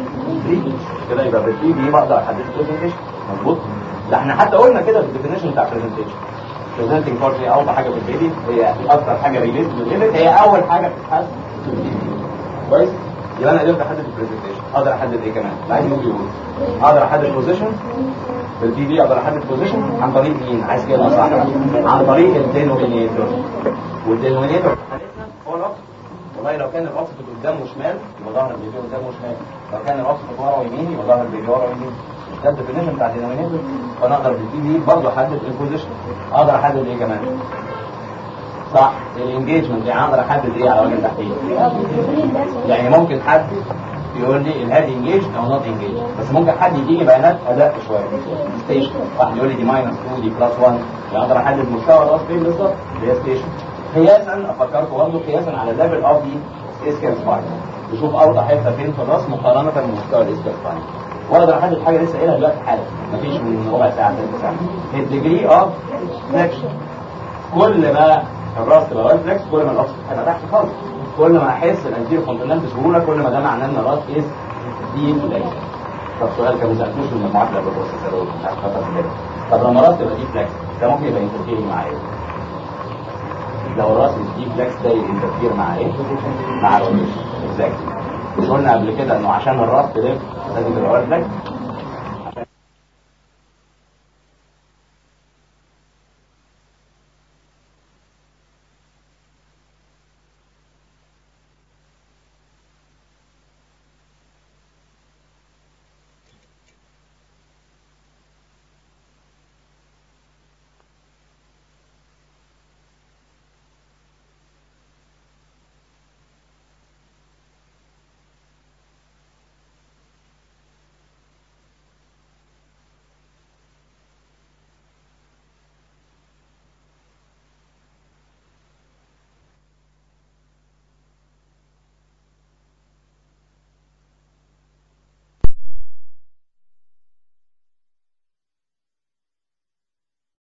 كده يبقى بالبي دي بقدر احدد برزنتيشن مظبوط ده احنا حتى قلنا كده في الديفينيشن بتاع برزنتيشن برزنتنج بارت هي اوضح حاجه في البيبي هي اكتر حاجه ريليت بالليمت هي اول حاجه بتتحس كويس يبقى انا قدرت احدد البرزنتيشن اقدر احدد ايه كمان عايز نقول يقول اقدر احدد بوزيشن بالبي دي اقدر احدد بوزيشن عن طريق مين عايز كده صح عن طريق الدينومينيتور والدينومينيتور والله لو كان الاوكسيد قدامه شمال يبقى ظهر البيبي قدامه شمال لو كان الاوكسيد ورا ويمين يبقى ظهر البيبي ورا ويمين ده الديفينيشن بتاع الدينامينيتور فانا اقدر بالدي دي برضه احدد البوزيشن اقدر احدد ايه كمان صح الانجيجمنت يعني اقدر احدد ايه على وجه التحديد يعني ممكن حد يقول لي الهادي انجيج او نوت انجيج بس ممكن حد يديني بيانات اداء شويه ستيشن واحد يقول لي دي ماينس 2 دي بلس 1 يعني اقدر احدد مستوى الراس فين بالظبط اللي هي ستيشن قياسا افكركم برضه قياسا على الليفل اوف دي اسكال سباين نشوف اوضح حته فين في الراس مقارنه بمستوى الاسكال سباين واقدر احدد حاجه لسه قايلها دلوقتي حالا مفيش من ربع ساعه ثلث ساعه الديجري اوف فليكشن كل ما الراس تبقى ويل فليكس كل ما الاوكسيد هيبقى تحت خالص كل ما احس الانتيرو كونتيننت بسهوله كل ما ده معناه ان الراس از دي فليكس طب سؤال كان ما سالتوش من المجموعات اللي قبل البروسيسور مش عارف خطر كده طب لما الراس تبقى دي فليكس ده ممكن يبقى انترفيرنج مع ايه؟ لو الراس دي فليكس ده ينترفير مع ايه؟ مع الروتيشن اكزاكتلي مش قلنا قبل كده انه عشان الراس تلف لازم تبقى ويل فليكس